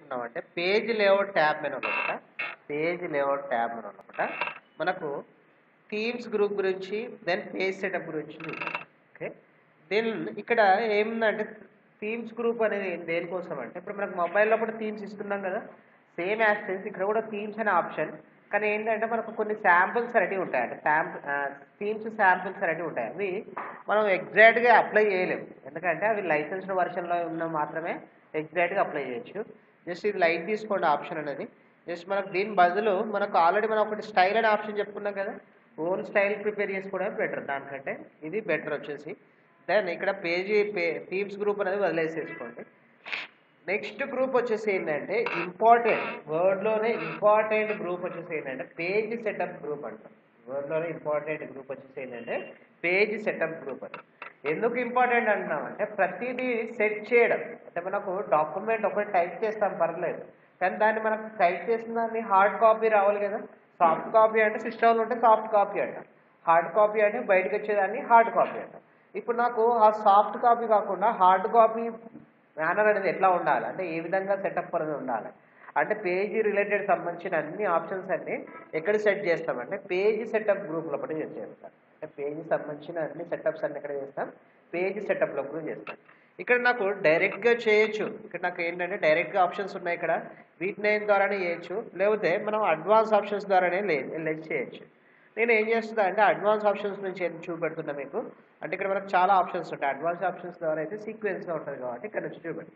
చేసుకున్నామంటే page layout tab menu అనమాట page layout tab menu అనమాట మనకు థీమ్స్ గ్రూప్ గురించి దెన్ పేజ్ సెటప్ గురించి చూద్దాం ఓకే దెన్ ఇక్కడ ఏముందంటే థీమ్స్ గ్రూప్ అనేది దేనికోసం అంటే ఇప్పుడు మనకు మొబైల్లో కూడా థీమ్స్ ఇస్తున్నాం కదా సేమ్ యాక్సెస్ ఇక్కడ కూడా థీమ్స్ అనే ఆప్షన్ కానీ ఏంటంటే మనకు కొన్ని శాంపుల్స్ రెడీ ఉంటాయి అంటే శాంపుల్ థీమ్స్ శాంపుల్స్ రెడీ ఉంటాయి అవి మనం ఎగ్జాక్ట్గా అప్లై చేయలేము ఎందుకంటే అవి లైసెన్స్డ్ వర్షన్లో ఉన్న మాత్రమే ఎగ్జాక్ట్గా అప్లై చేయొచ్చు జస్ట్ ఇది లైట్ తీసుకోండి ఆప్షన్ అనేది జస్ట్ మనకు దీని బదులు మనకు ఆల్రెడీ మనం ఒకటి స్టైల్ అనే ఆప్షన్ చెప్పుకున్నాం కదా ఓన్ స్టైల్ ప్రిపేర్ చేసుకోవడమే బెటర్ దానికంటే ఇది బెటర్ వచ్చేసి దెన్ ఇక్కడ పేజీ పే థీమ్స్ గ్రూప్ అనేది వదిలేసేసుకోండి నెక్స్ట్ గ్రూప్ వచ్చేసి ఏంటంటే ఇంపార్టెంట్ వర్డ్లోనే ఇంపార్టెంట్ గ్రూప్ వచ్చేసి ఏంటంటే పేజ్ సెటప్ గ్రూప్ అంటాం వర్డ్లోనే ఇంపార్టెంట్ గ్రూప్ వచ్చేసి ఏంటంటే పేజ్ సెటప్ గ్రూప్ అని ఎందుకు ఇంపార్టెంట్ అంటున్నామంటే ప్రతిదీ సెట్ చేయడం అంటే మనకు డాక్యుమెంట్ ఒకటి టైప్ చేస్తాం పర్లేదు కానీ దాన్ని మనకు టైప్ చేసిన దాన్ని హార్డ్ కాపీ రావాలి కదా సాఫ్ట్ కాపీ అంటే సిస్టంలో ఉంటే సాఫ్ట్ కాపీ అంటాం హార్డ్ కాపీ అంటే బయటకు వచ్చేదాన్ని హార్డ్ కాపీ అంటాం ఇప్పుడు నాకు ఆ సాఫ్ట్ కాపీ కాకుండా హార్డ్ కాపీ మేనర్ అనేది ఎట్లా ఉండాలి అంటే ఏ విధంగా సెటప్ అనేది ఉండాలి అంటే పేజీ రిలేటెడ్ సంబంధించిన అన్ని ఆప్షన్స్ అన్ని ఎక్కడ సెట్ చేస్తామంటే పేజీ సెటప్ గ్రూప్ లోపల చేస్తాం అంటే పేజీ సంబంధించిన అన్ని సెటప్స్ అన్ని ఎక్కడ చేస్తాం పేజీ సెటప్ లో కూడా చేస్తాం ఇక్కడ నాకు డైరెక్ట్గా చేయొచ్చు ఇక్కడ నాకు ఏంటంటే డైరెక్ట్గా ఆప్షన్స్ ఉన్నాయి ఇక్కడ వీటి నైన్ ద్వారానే చేయొచ్చు లేకపోతే మనం అడ్వాన్స్ ఆప్షన్స్ ద్వారానే లెజ్ చేయొచ్చు నేను ఏం చేస్తున్నా అంటే అడ్వాన్స్ ఆప్షన్స్ నుంచి ఏం చూపెడుతున్నా మీకు అంటే ఇక్కడ మనకు చాలా ఆప్షన్స్ ఉంటాయి అడ్వాన్స్ ఆప్షన్స్ ద్వారా అయితే సీక్వెన్స్గా ఉంటుంది కాబట్టి ఇక్కడ నుంచి చూపెట్టు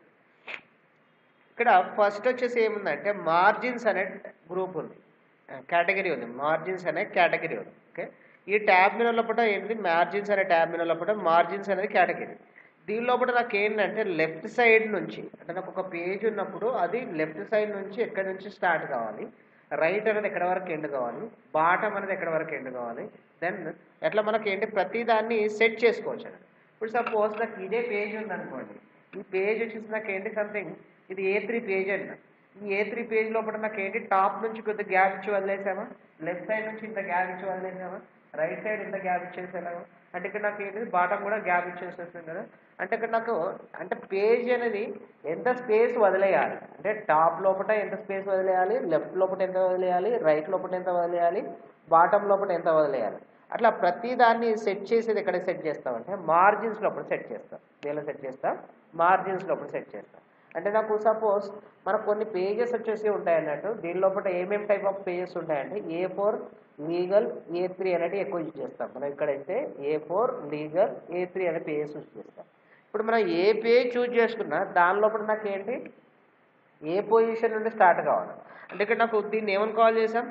ఇక్కడ ఫస్ట్ వచ్చేసి ఏముందంటే మార్జిన్స్ అనే గ్రూప్ ఉంది కేటగిరీ ఉంది మార్జిన్స్ అనే కేటగిరీ ఉంది ఓకే ఈ ట్యాబ్ మీద లోపల ఏంటి మార్జిన్స్ అనే ట్యాబ్ మీద లోపల మార్జిన్స్ అనేది కేటగిరీ దీని లోపల నాకు ఏంటంటే లెఫ్ట్ సైడ్ నుంచి అంటే నాకు ఒక పేజ్ ఉన్నప్పుడు అది లెఫ్ట్ సైడ్ నుంచి ఎక్కడి నుంచి స్టార్ట్ కావాలి రైట్ అనేది ఎక్కడ వరకు ఎండ్ కావాలి బాటం అనేది ఎక్కడ వరకు ఎండ్ కావాలి దెన్ ఎట్లా మనకి ఏంటి ప్రతి దాన్ని సెట్ చేసుకోవచ్చు అన్నమాట. ఇప్పుడు సపోజ్ నాకు ఇదే పేజ్ ఉందనుకోండి ఈ పేజ్ వచ్చేసి నాకు ఏంటి సంథింగ్ ఇది ఏ త్రీ పేజ్ అంట ఈ ఏ త్రీ పేజ్ లోపల నాకు ఏంటి టాప్ నుంచి కొద్దిగా గ్యాప్ ఇచ్చి వదిలేసామా లెఫ్ట్ సైడ్ నుంచి ఇంత గ్యాప్ ఇచ్చి వదిలేసామా రైట్ సైడ్ ఇంత గ్యాప్ ఇచ్చేసామా అంటే ఇక్కడ నాకు ఏంటి బాటం కూడా గ్యాప్ ఇచ్చేసేస్తుంది కదా అంటే ఇక్కడ నాకు అంటే పేజ్ అనేది ఎంత స్పేస్ వదిలేయాలి అంటే టాప్ లోపల ఎంత స్పేస్ వదిలేయాలి లెఫ్ట్ లోపల ఎంత వదిలేయాలి రైట్ లోపల ఎంత వదిలేయాలి బాటం లోపల ఎంత వదిలేయాలి అట్లా ప్రతి దాన్ని సెట్ చేసేది ఎక్కడ సెట్ చేస్తామంటే మార్జిన్స్ లోపల సెట్ చేస్తాం దేనిలో సెట్ చేస్తాం మార్జిన్స్ లోపల సెట్ చేస్తాం అంటే నాకు సపోజ్ మనకు కొన్ని పేజెస్ వచ్చేసి ఉంటాయి అన్నట్టు దీని లోపల ఏమేమి టైప్ ఆఫ్ పేజెస్ ఉంటాయంటే A four legal A three అనేది ఎక్కువ యూజ్ చేస్తాం మనం ఇక్కడైతే A four legal A three అనే పేజెస్ యూజ్ చేస్తాం ఇప్పుడు మనం ఏ పేజ్ చూజ్ చేసుకున్నా దాని లోపల నాకు ఏంటి ఏ పొజిషన్ నుండి స్టార్ట్ కావాలి అంటే ఇక్కడ నాకు దీన్ని ఏమని కాల్ చేసాం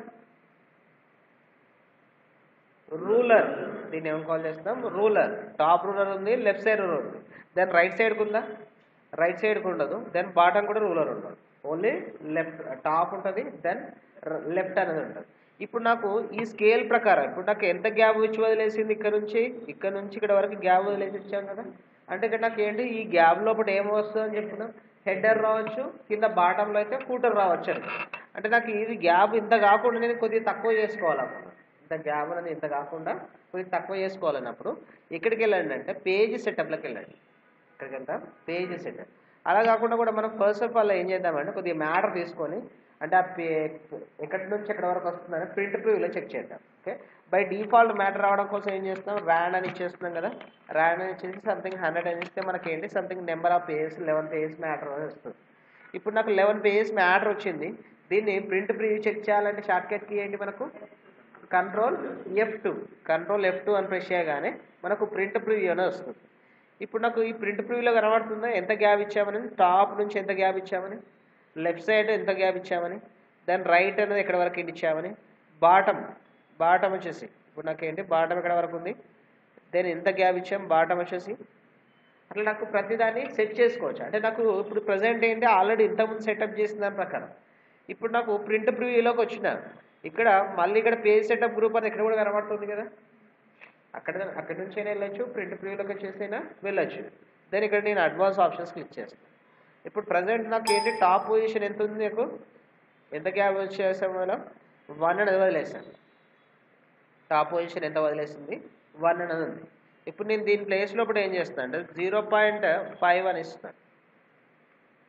రూలర్ దీన్ని ఏమని కాల్ చేస్తాం రూలర్ టాప్ రూలర్ ఉంది లెఫ్ట్ సైడ్ రూలర్ ఉంది దెన్ రైట్ సైడ్కి ఉందా రైట్ సైడ్కి ఉండదు దెన్ బాటమ్ కూడా రూలర్ ఉండదు ఓన్లీ లెఫ్ట్ టాప్ ఉంటుంది దెన్ లెఫ్ట్ అనేది ఉంటుంది ఇప్పుడు నాకు ఈ స్కేల్ ప్రకారం ఇప్పుడు నాకు ఎంత గ్యాప్ ఇచ్చి వదిలేసింది ఇక్కడ నుంచి ఇక్కడ నుంచి ఇక్కడ వరకు గ్యాప్ వదిలేసి ఇచ్చాం కదా అంటే ఇక్కడ నాకు ఏంటి ఈ గ్యాప్ లోపల ఏం వస్తుంది అని చెప్పుకున్నాం హెడర్ రావచ్చు కింద బాటంలో అయితే ఫూటర్ రావచ్చు అని అంటే నాకు ఇది గ్యాప్ ఇంత కాకుండా నేను కొద్దిగా తక్కువ చేసుకోవాలన్నమాట ఇంత గ్యాప్ అనేది ఇంత కాకుండా కొద్దిగా తక్కువ చేసుకోవాలన్నప్పుడు ఎక్కడికి వెళ్ళండి అంటే పేజ్ సెటప్లోకి వెళ్ళండి ఇక్కడికి వెళ్తాం పేజ్ సెటప్ అలా కాకుండా కూడా మనం ఫస్ట్ ఆఫ్ ఆల్ ఏం చేద్దామంటే కొద్దిగా మ్యాటర్ తీసుకొని అంటే ఆ పే ఎక్కడి నుంచి ఎక్కడి వరకు వస్తుందని ప్రింట్ ప్రివ్యూలో చెక్ చేద్దాం ఓకే బై డిఫాల్ట్ మ్యాటర్ రావడం కోసం ఏం చేస్తాం ర్యాన్ అని ఇచ్చేస్తున్నాం కదా ర్యాన్ అని ఇచ్చేసి సంథింగ్ హండ్రెడ్ అని ఇస్తే మనకి ఏంటి something number of pages eleven pages matter అని వస్తుంది ఇప్పుడు నాకు లెవెన్ పేజెస్ మ్యాటర్ వచ్చింది దీన్ని ప్రింట్ ప్రివ్యూ చెక్ చేయాలంటే షార్ట్ కట్ కీ ఏంటి మనకు control F two control F two అని ప్రెస్ చేయగానే మనకు ప్రింట్ ప్రివ్యూ అనేది వస్తుంది ఇప్పుడు నాకు ఈ ప్రింట్ ప్రివ్యూలో కనబడుతుందా ఎంత గ్యాప్ ఇచ్చామని టాప్ నుంచి ఎంత గ్యాప్ ఇచ్చామని లెఫ్ట్ సైడ్ ఎంత గ్యాప్ ఇచ్చామని దాని రైట్ అనేది ఎక్కడ వరకు ఏంటి ఇచ్చామని బాటమ్ బాటమ్ వచ్చేసి ఇప్పుడు నాకు ఏంటి బాటమ్ ఎక్కడ వరకు ఉంది దెన్ ఎంత గ్యాప్ ఇచ్చాం బాటమ్ వచ్చేసి అట్లా నాకు ప్రతిదాన్ని సెట్ చేసుకోవచ్చు అంటే నాకు ఇప్పుడు ప్రజెంట్ ఏంటి ఆల్రెడీ ఇంతకుముందు సెటప్ చేసిన దాని ప్రకారం ఇప్పుడు నాకు ప్రింట్ ప్రివ్యూలోకి వచ్చిన ఇక్కడ మళ్ళీ ఇక్కడ పేజ్ సెటప్ గ్రూప్ అని ఇక్కడ కూడా కనబడుతుంది కదా అక్కడ అక్కడ నుంచి అయినా వెళ్ళొచ్చు ప్రింట్ ప్రివ్యూలోకి వచ్చేసైనా వెళ్ళొచ్చు దెన్ ఇక్కడ నేను అడ్వాన్స్ ఆప్షన్స్ క్లిక్ చేస్తాను ఇప్పుడు ప్రజెంట్ నాకు ఏంటి టాప్ పొజిషన్ ఎంత ఉంది నాకు ఎంత గ్యాప్ వచ్చేసాం మనం వన్ అనేది వదిలేసాను టాప్ పొజిషన్ ఎంత వదిలేసింది వన్ అనేది ఉంది ఇప్పుడు నేను దీని ప్లేస్ లోపల ఏం చేస్తాను అంటే జీరో పాయింట్ ఫైవ్ అని ఇస్తాను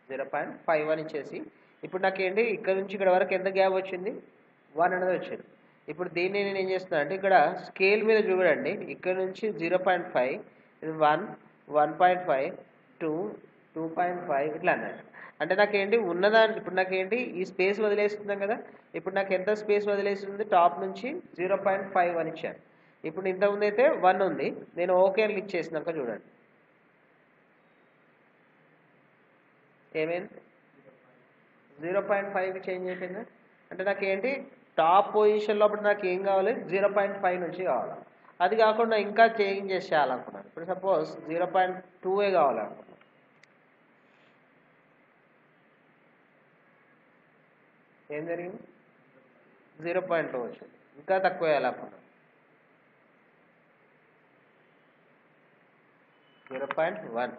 జీరో పాయింట్ ఫైవ్ అని ఇచ్చేసి ఇప్పుడు నాకేంటి ఇక్కడ నుంచి ఇక్కడ వరకు ఎంత గ్యాప్ వచ్చింది వన్ అనేది వచ్చింది ఇప్పుడు దీన్ని నేను ఏం చేస్తున్నా అంటే ఇక్కడ స్కేల్ మీద చూడండి ఇక్కడ నుంచి జీరో పాయింట్ ఫైవ్ ఇది one one point five two two point five ఇట్లా అన్నట్టు అంటే నాకేంటి ఉన్నదాన్ని ఇప్పుడు నాకేంటి ఈ స్పేస్ వదిలేస్తున్నాం కదా ఇప్పుడు నాకు ఎంత స్పేస్ వదిలేస్తుంది టాప్ నుంచి జీరో పాయింట్ ఫైవ్ అని ఇచ్చాను ఇప్పుడు ఇంతకుముందు అయితే వన్ ఉంది నేను ఓకే అని క్లిక్ చేసినాక చూడండి ఏమైంది జీరో పాయింట్ ఫైవ్కి చేంజ్ అయిపోయిందా అంటే నాకు ఏంటి టాప్ పొజిషన్ లోపల నాకు ఏం కావాలి జీరో పాయింట్ ఫైవ్ నుంచి కావాలి అది కాకుండా ఇంకా చేంజ్ చేసి చేయాలనుకున్నాను ఇప్పుడు సపోజ్ జీరో పాయింట్ టూఏ కావాలనుకున్నాను ఏం జరిగింది జీరో పాయింట్ టూ వచ్చింది ఇంకా తక్కువ వేయాలనుకున్నాను జీరో పాయింట్ వన్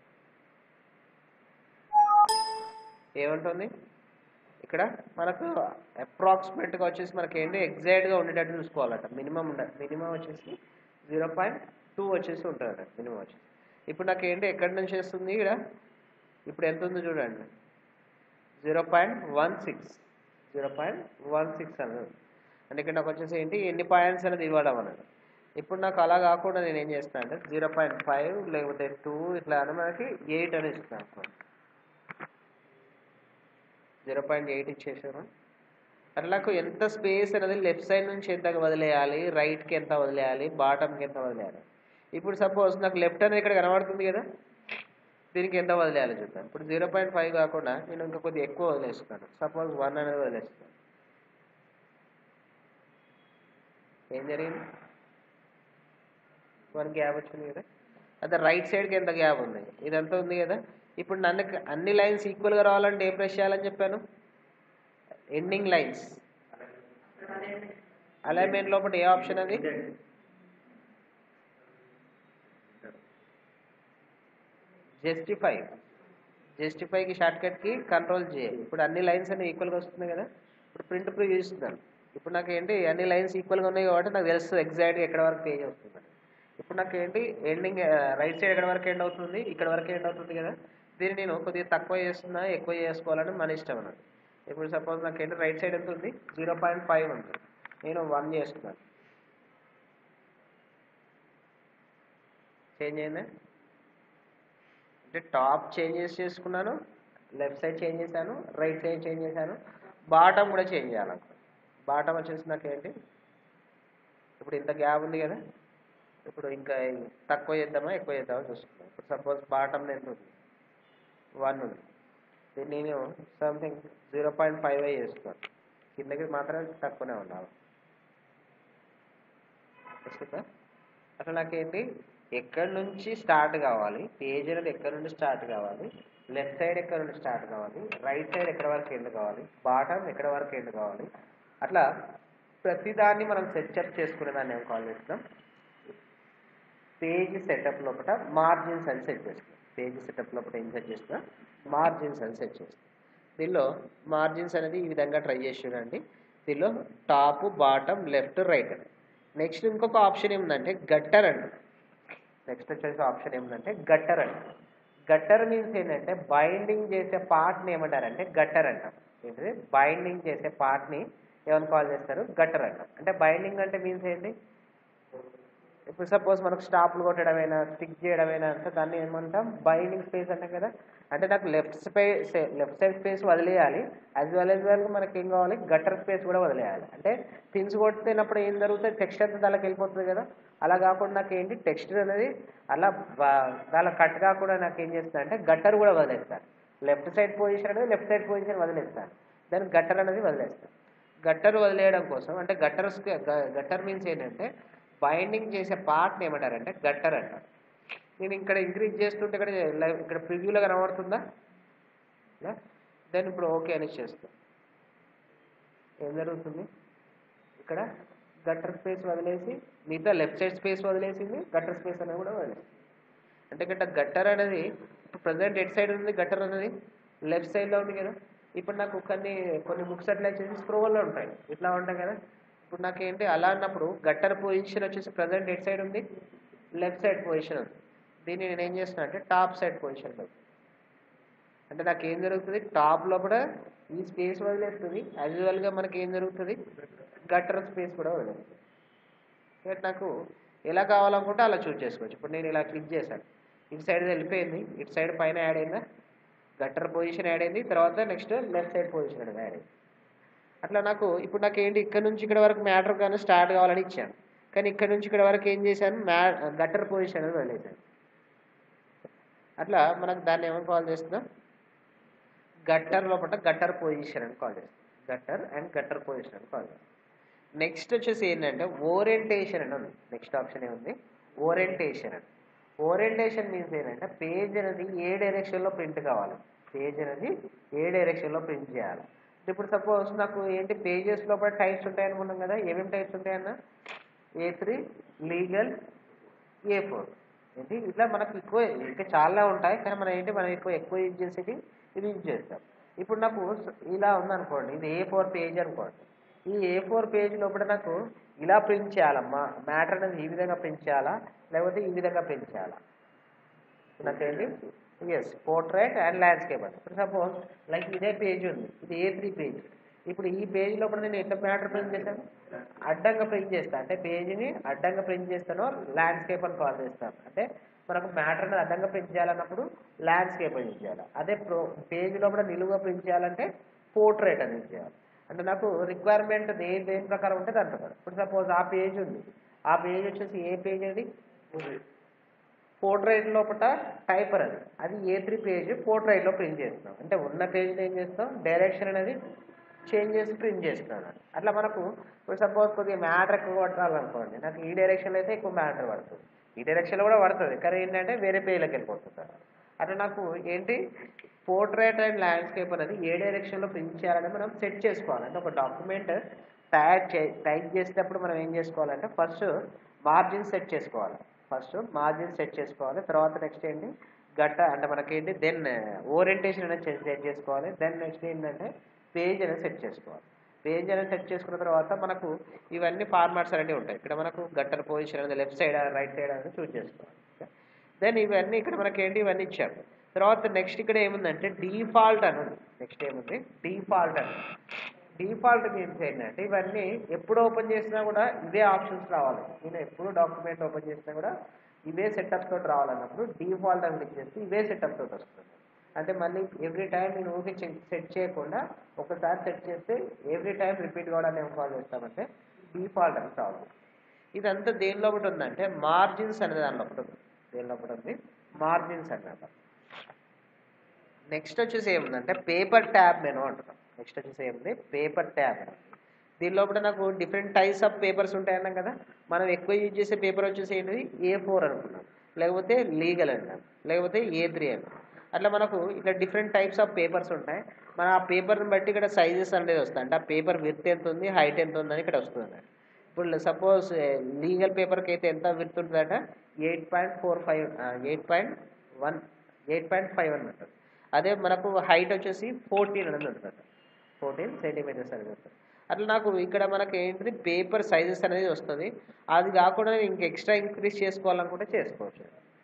ఏముంటుంది ఇక్కడ మనకు అప్రాక్సిమేట్గా వచ్చేసి మనకి ఏంటి ఎగ్జాక్ట్గా ఉండేటట్టు చూసుకోవాలట మినిమం ఉండ మినిమం వచ్చేసి జీరో పాయింట్ టూ వచ్చేసి ఉంటుందట మినిమం వచ్చేసి ఇప్పుడు నాకు ఏంటి ఎక్కడి నుంచి వస్తుంది ఇక్కడ ఇప్పుడు ఎంత ఉందో చూడండి zero point one six zero point one six అనేది అంటే ఇక్కడ నాకు వచ్చేసి ఏంటి ఎన్ని పాయింట్స్ అనేది ఇవ్వడం అనేది ఇప్పుడు నాకు అలా కాకుండా నేను ఏం చేస్తాను అంటే జీరో పాయింట్ ఫైవ్ లేకపోతే టూ ఇట్లా అని మనకి ఎయిట్ అని ఇస్తున్నాను అనుకోండి జీరో పాయింట్ ఎయిట్ ఇచ్చేసాను అట్లా నాకు ఎంత స్పేస్ అనేది లెఫ్ట్ సైడ్ నుంచి ఎంత వదిలేయాలి రైట్కి ఎంత వదిలేయాలి బాటమ్కి ఎంత వదిలేయాలి ఇప్పుడు సపోజ్ నాకు లెఫ్ట్ అనేది ఇక్కడ కనబడుతుంది కదా దీనికి ఎంత వదిలేయాలి చూద్దాం ఇప్పుడు జీరో పాయింట్ ఫైవ్ కాకుండా నేను ఇంకా కొద్దిగా ఎక్కువ వదిలేస్తున్నాను సపోజ్ వన్ అనేది వదిలేస్తున్నాను ఏం జరిగింది వన్ గ్యాప్ వచ్చింది కదా అదే రైట్ సైడ్కి ఎంత గ్యాప్ ఉంది ఇదంతా ఉంది కదా ఇప్పుడు నన్ను అన్ని లైన్స్ ఈక్వల్గా రావాలంటే ఏం ప్రెస్ చేయాలని చెప్పాను ఎండింగ్ లైన్స్ అలైన్మెంట్ లోపల ఏ ఆప్షన్ అది జస్టిఫై జస్టిఫైకి షార్ట్కట్కి కంట్రోల్ చేయాలి ఇప్పుడు అన్ని లైన్స్ అన్ని ఈక్వల్గా వస్తున్నాయి కదా ఇప్పుడు ప్రింట్ ప్రీ చూస్తున్నాను ఇప్పుడు నాకు ఏంటి అన్ని లైన్స్ ఈక్వల్గా ఉన్నాయి కాబట్టి నాకు తెలుస్తుంది ఎగ్జాక్ట్గా ఎక్కడ వరకు పేజ్ వస్తుంది ఇప్పుడు నాకు ఏంటి ఎండింగ్ రైట్ సైడ్ ఎక్కడ వరకు ఎండ్ అవుతుంది ఇక్కడ వరకు ఎండ్ అవుతుంది కదా దీన్ని నేను కొద్దిగా తక్కువ చేస్తున్నా ఎక్కువ చేసుకోవాలని మన ఇష్టం అన్నది ఇప్పుడు సపోజ్ నాకు ఏంటి రైట్ సైడ్ ఎంత ఉంది జీరో పాయింట్ ఫైవ్ ఉంది నేను వన్ చేస్తున్నాను చేంజ్ అయిందా అంటే టాప్ చేంజెస్ చేసుకున్నాను లెఫ్ట్ సైడ్ చేంజ్ చేశాను రైట్ సైడ్ చేంజ్ చేశాను బాటమ్ కూడా చేంజ్ చేయాలనుకో బాటమ్ వచ్చేసి నాకు ఏంటి ఇప్పుడు ఇంత గ్యాప్ ఉంది కదా ఇప్పుడు ఇంకా తక్కువ చేద్దామా ఎక్కువ చేద్దామా చూసుకుందాం ఇప్పుడు సపోజ్ బాటమ్ ఎంత ఉంది వన్ ఉంది దీన్ని నేను సంథింగ్ జీరో పాయింట్ ఫైవ్ అయి చేస్తున్నాను కిందకి మాత్రం తక్కువనే ఉండాలి వస్తుందా అసలు నాకేంటి ఎక్కడి నుంచి స్టార్ట్ కావాలి పేజ్ అనేది ఎక్కడి నుండి స్టార్ట్ కావాలి లెఫ్ట్ సైడ్ ఎక్కడ నుండి స్టార్ట్ కావాలి రైట్ సైడ్ ఎక్కడ వరకు ఎండ్ కావాలి బాటమ్ ఎక్కడ వరకు ఎండ్ కావాలి అట్లా ప్రతిదాన్ని మనం సెటప్ చేసుకునే దాన్ని ఏం కాల్ చేస్తున్నాం పేజ్ సెటప్ లోపల మార్జిన్స్ అని సెట్ చేస్తాం పేజ్ సెటప్ లోపల ఏం సెట్ చేస్తున్నా మార్జిన్స్ అని సెట్ చేస్తాం దీనిలో మార్జిన్స్ అనేది ఈ విధంగా ట్రై చేసి చూడండి దీనిలో top bottom left right next ఇంకొక ఆప్షన్ ఏముందంటే గట్టర్ అండి నెక్స్ట్ వచ్చేసి ఆప్షన్ ఏముందంటే గట్టర్ అండి గట్టర్ మీన్స్ ఏంటంటే బైండింగ్ చేసే పార్ట్ని ఏమంటారంటే గట్టర్ అంటాం ఏంటిది బైండింగ్ చేసే పార్ట్ని ఏమని కాల్ చేస్తారు గట్టర్ అంటాం అంటే బైండింగ్ అంటే మీన్స్ ఏంటి ఇప్పుడు సపోజ్ మనకు స్టాప్లు కొట్టడమైనా స్టిక్ చేయడమైనా అంటే దాన్ని ఏమంటాం బైండింగ్ స్పేస్ అంటాం కదా అంటే నాకు left space left side space వదిలేయాలి యాజ్ వెల్ యాజ్ వెల్ మనకి ఏం కావాలి గట్టర్ స్పేస్ కూడా వదిలేయాలి అంటే పిన్స్ కొట్టినప్పుడు ఏం జరుగుతుంది టెక్స్ట్ అంతా దానికి వెళ్ళిపోతుంది కదా అలా కాకుండా నాకు ఏంటి టెక్స్చర్ అనేది అలా దాని కట్ కాకుండా నాకు ఏం చేస్తాను అంటే గట్టర్ కూడా వదిలేస్తాను లెఫ్ట్ సైడ్ పొజిషన్ అనేది లెఫ్ట్ సైడ్ పొజిషన్ వదిలేస్తాను దానికి గట్టర్ అనేది వదిలేస్తాను గట్టర్ వదిలేయడం కోసం అంటే గట్టర్ గట్టర్ మీన్స్ ఏంటంటే బైండింగ్ చేసే పార్ట్ని ఏమంటారంటే గట్టర్ అంటారు నేను ఇక్కడ ఇంక్రీజ్ చేస్తుంటే ఇక్కడ లైవ్ ఇక్కడ ప్రివ్యూలో కనబడుతుందా దెన్ ఇప్పుడు ఓకే అని చేస్తాం ఏం జరుగుతుంది ఇక్కడ గట్టర్ స్పేస్ వదిలేసి మిగతా లెఫ్ట్ సైడ్ స్పేస్ వదిలేసింది గట్టర్ స్పేస్ అనేది కూడా వదిలేసింది అంటే ఇక్కడ గట్టర్ అనేది ఇప్పుడు ప్రజెంట్ ఎట్ సైడ్ ఉంది గట్టర్ అనేది లెఫ్ట్ సైడ్లో ఉంది కదా ఇప్పుడు నాకు కొన్ని కొన్ని బుక్స్ అట్లా వచ్చేసి స్క్రోల్లో ఉంటాయి ఇట్లా ఉంటాయి కదా ఇప్పుడు నాకు ఏంటి అలా అన్నప్పుడు గట్టర్ పొజిషన్ వచ్చేసి ప్రజెంట్ ఎట్ సైడ్ ఉంది లెఫ్ట్ సైడ్ పొజిషన్ ఉంది దీన్ని నేను ఏం చేస్తున్నా అంటే టాప్ సైడ్ పొజిషన్లో అంటే నాకు ఏం జరుగుతుంది టాప్ లోపల ఈ స్పేస్ వదిలేస్తుంది యాజ్ యూజువల్గా మనకి ఏం జరుగుతుంది గట్టర్ స్పేస్ కూడా వదిలేస్తుంది కాబట్టి నాకు ఎలా కావాలనుకుంటే అలా చూస్ చేసుకోవచ్చు ఇప్పుడు నేను ఇలా క్లిక్ చేశాను ఇటు సైడ్ వెళ్ళిపోయింది ఇటు సైడ్ పైన యాడ్ అయిందా గట్టర్ పొజిషన్ యాడ్ అయింది తర్వాత నెక్స్ట్ లెఫ్ట్ సైడ్ పొజిషన్ అనేది యాడ్ అయింది అట్లా నాకు ఇప్పుడు నాకు ఏంటి ఇక్కడ నుంచి ఇక్కడ వరకు మ్యాటర్ కానీ స్టార్ట్ కావాలని ఇచ్చాను కానీ ఇక్కడ నుంచి ఇక్కడ వరకు ఏం చేశాను మ్యా గట్టర్ పొజిషన్ అనేది వదిలేసాను అట్లా మనకు దాన్ని ఏమని కాల్ చేస్తున్నాం గట్టర్ లోపల గట్టర్ పొజిషన్ అని కాల్ చేస్తాం గట్టర్ అండ్ గట్టర్ పొజిషన్ అని కాల్ చేస్తాం నెక్స్ట్ వచ్చేసి ఏంటంటే ఓరియంటేషన్ అని ఉంది నెక్స్ట్ ఆప్షన్ ఏముంది ఓరియంటేషన్ అని ఓరియంటేషన్ మీన్స్ ఏంటంటే పేజ్ అనేది ఏ డైరెక్షన్లో ప్రింట్ కావాలి పేజ్ అనేది ఏ డైరెక్షన్లో ప్రింట్ చేయాలి ఇప్పుడు సపోజ్ నాకు ఏంటి పేజెస్ లోపల టైప్స్ ఉంటాయి అనుకున్నాం కదా ఏమేమి టైప్స్ ఉంటాయన్న A three legal A four ఏంటి ఇట్లా మనకు ఎక్కువ ఇంకా చాలా ఉంటాయి కానీ మనం ఏంటి మనం ఎక్కువ ఎక్కువ యూజ్ చేసేది ఇది యూజ్ చేస్తాం ఇప్పుడు నాకు ఇలా ఉందనుకోండి ఇది ఏ ఫోర్ పేజ్ అనుకోండి ఈ ఏ ఫోర్ పేజ్ లోపల నాకు ఇలా ప్రింట్ చేయాలమ్మా మ్యాటర్ అనేది ఈ విధంగా ప్రింట్ చేయాలా లేకపోతే ఈ విధంగా ప్రింట్ చేయాలా నాకేంటి ఎస్ పోర్ట్రైట్ అండ్ ల్యాండ్స్కేప్ అని ఇప్పుడు సపోజ్ లైక్ ఇదే పేజ్ ఉంది ఇది ఏ త్రీ పేజ్ ఇప్పుడు ఈ పేజ్ లోపల నేను ఎట్లా మ్యాటర్ ప్రింట్ చేశాను అడ్డంగా ప్రింట్ చేస్తాను అంటే పేజీని అడ్డంగా ప్రింట్ చేస్తాను ల్యాండ్స్కేప్ అని కాల్ చేస్తాను అంటే మనకు మ్యాటర్ అనేది అడ్డంగా ప్రింట్ చేయాలన్నప్పుడు ల్యాండ్స్కేప్ అని చేయాలి అదే ప్రో పేజ్ లోపల నిలువుగా ప్రింట్ చేయాలంటే పోర్ట్రైట్ అనేది చేయాలి అంటే నాకు రిక్వైర్మెంట్ దేని దేని ప్రకారం ఉంటే దాని ప్రకారం ఇప్పుడు సపోజ్ ఆ పేజ్ ఉంది ఆ పేజ్ వచ్చేసి ఏ పేజ్ అది పోర్ట్రైట్ లోపల టైపర్ అది అది ఏ త్రీ పేజ్ పోర్ట్రైట్లో ప్రింట్ చేస్తాం అంటే ఉన్న పేజ్లో ఏం చేస్తాం డైరెక్షన్ అనేది చేంజ్ చేసి ప్రింట్ చేస్తున్నాను అట్లా మనకు ఇప్పుడు సపోజ్ కొద్దిగా మ్యాటర్ ఎక్కువ పట్టాలనుకోండి నాకు ఈ డైరెక్షన్లో అయితే ఎక్కువ మ్యాటర్ పడుతుంది ఈ డైరెక్షన్లో కూడా పడుతుంది కానీ ఏంటంటే వేరే పేజ్లోకి వెళ్ళిపోతుంది అట్లా నాకు ఏంటి పోర్ట్రేట్ అండ్ ల్యాండ్స్కేప్ అనేది ఏ డైరెక్షన్లో ప్రింట్ చేయాలని మనం సెట్ చేసుకోవాలి అంటే ఒక డాక్యుమెంట్ తయారు చే టైప్ చేసేటప్పుడు మనం ఏం చేసుకోవాలంటే ఫస్ట్ మార్జిన్ సెట్ చేసుకోవాలి ఫస్ట్ మార్జిన్ సెట్ చేసుకోవాలి తర్వాత నెక్స్ట్ ఏంటి గట్ట అంటే మనకేంటి దెన్ ఓరియంటేషన్ అనేది సెట్ చేసుకోవాలి దెన్ నెక్స్ట్ ఏంటంటే పేజ్ అనేది సెట్ చేసుకోవాలి పేజ్ అనేది సెట్ చేసుకున్న తర్వాత మనకు ఇవన్నీ ఫార్మాట్స్ అనేవి ఉంటాయి ఇక్కడ మనకు గట్టర్ పొజిషన్ అనేది లెఫ్ట్ సైడ్ రైట్ సైడ్ అనేది చూస్ చేసుకోవాలి దెన్ ఇవన్నీ ఇక్కడ మనకి ఏంటి ఇవన్నీ ఇచ్చాము తర్వాత నెక్స్ట్ ఇక్కడ ఏముందంటే డిఫాల్ట్ అని ఉంది నెక్స్ట్ ఏముంది డిఫాల్ట్ అని డిఫాల్ట్ మీన్స్ ఏంటంటే ఇవన్నీ ఎప్పుడు ఓపెన్ చేసినా కూడా ఇవే ఆప్షన్స్ రావాలి నేను ఎప్పుడు డాక్యుమెంట్ ఓపెన్ చేసినా కూడా ఇవే సెటప్ తోటి రావాలన్నప్పుడు డిఫాల్ట్ అని క్లిక్ చేస్తే ఇవే సెటప్ తోటి వస్తుంది అంటే మళ్ళీ ఎవ్రీ టైం నేను ఊరికి సెట్ చేయకుండా ఒకసారి సెట్ చేస్తే ఎవ్రీ టైం రిపీట్ కావడానికి ఏం కాల్ చేస్తామంటే డిఫాల్ట్ అని కావాలి ఇదంతా దేనిలో ఒకటి ఉందంటే మార్జిన్స్ అనే దానిలో ఒకటి ఉంది దేనిలో ఒకటి ఉంది మార్జిన్స్ అన్నమాట నెక్స్ట్ వచ్చేసి ఏముందంటే పేపర్ ట్యాబ్ మెను అంటున్నాం నెక్స్ట్ వచ్చేసి ఏముంది పేపర్ ట్యాబ్ దీని లోపల నాకు డిఫరెంట్ టైప్స్ ఆఫ్ పేపర్స్ ఉంటాయన్నాం కదా మనం ఎక్కువ యూజ్ చేసే పేపర్ వచ్చేసి ఏంటిది ఏ ఫోర్ అనుకున్నాం లేకపోతే లీగల్ అన్నాం లేకపోతే ఏ త్రీ అన్నాం అట్లా మనకు ఇక్కడ డిఫరెంట్ టైప్స్ ఆఫ్ పేపర్స్ ఉంటాయి మన ఆ పేపర్ని బట్టి ఇక్కడ సైజెస్ అనేది వస్తాయి అంటే ఆ పేపర్ విత్ ఎంత ఉంది హైట్ ఎంత ఉందని ఇక్కడ వస్తుంది ఇప్పుడు సపోజ్ లీగల్ పేపర్కి అయితే ఎంత విత్ ఉంటుందంట eight point four five eight point one eight point five అని ఉంటుంది అదే మనకు హైట్ వచ్చేసి ఫోర్టీన్ అనేది ఉంటుంది ఫోర్టీన్ సెంటీమీటర్స్ అనేది ఉంటుంది అట్లా నాకు ఇక్కడ మనకి ఏంటిది పేపర్ సైజెస్ అనేది వస్తుంది అది కాకుండా ఇంక ఎక్స్ట్రా ఇంక్రీజ్ చేసుకోవాలనుకుంటే చేసుకోవచ్చు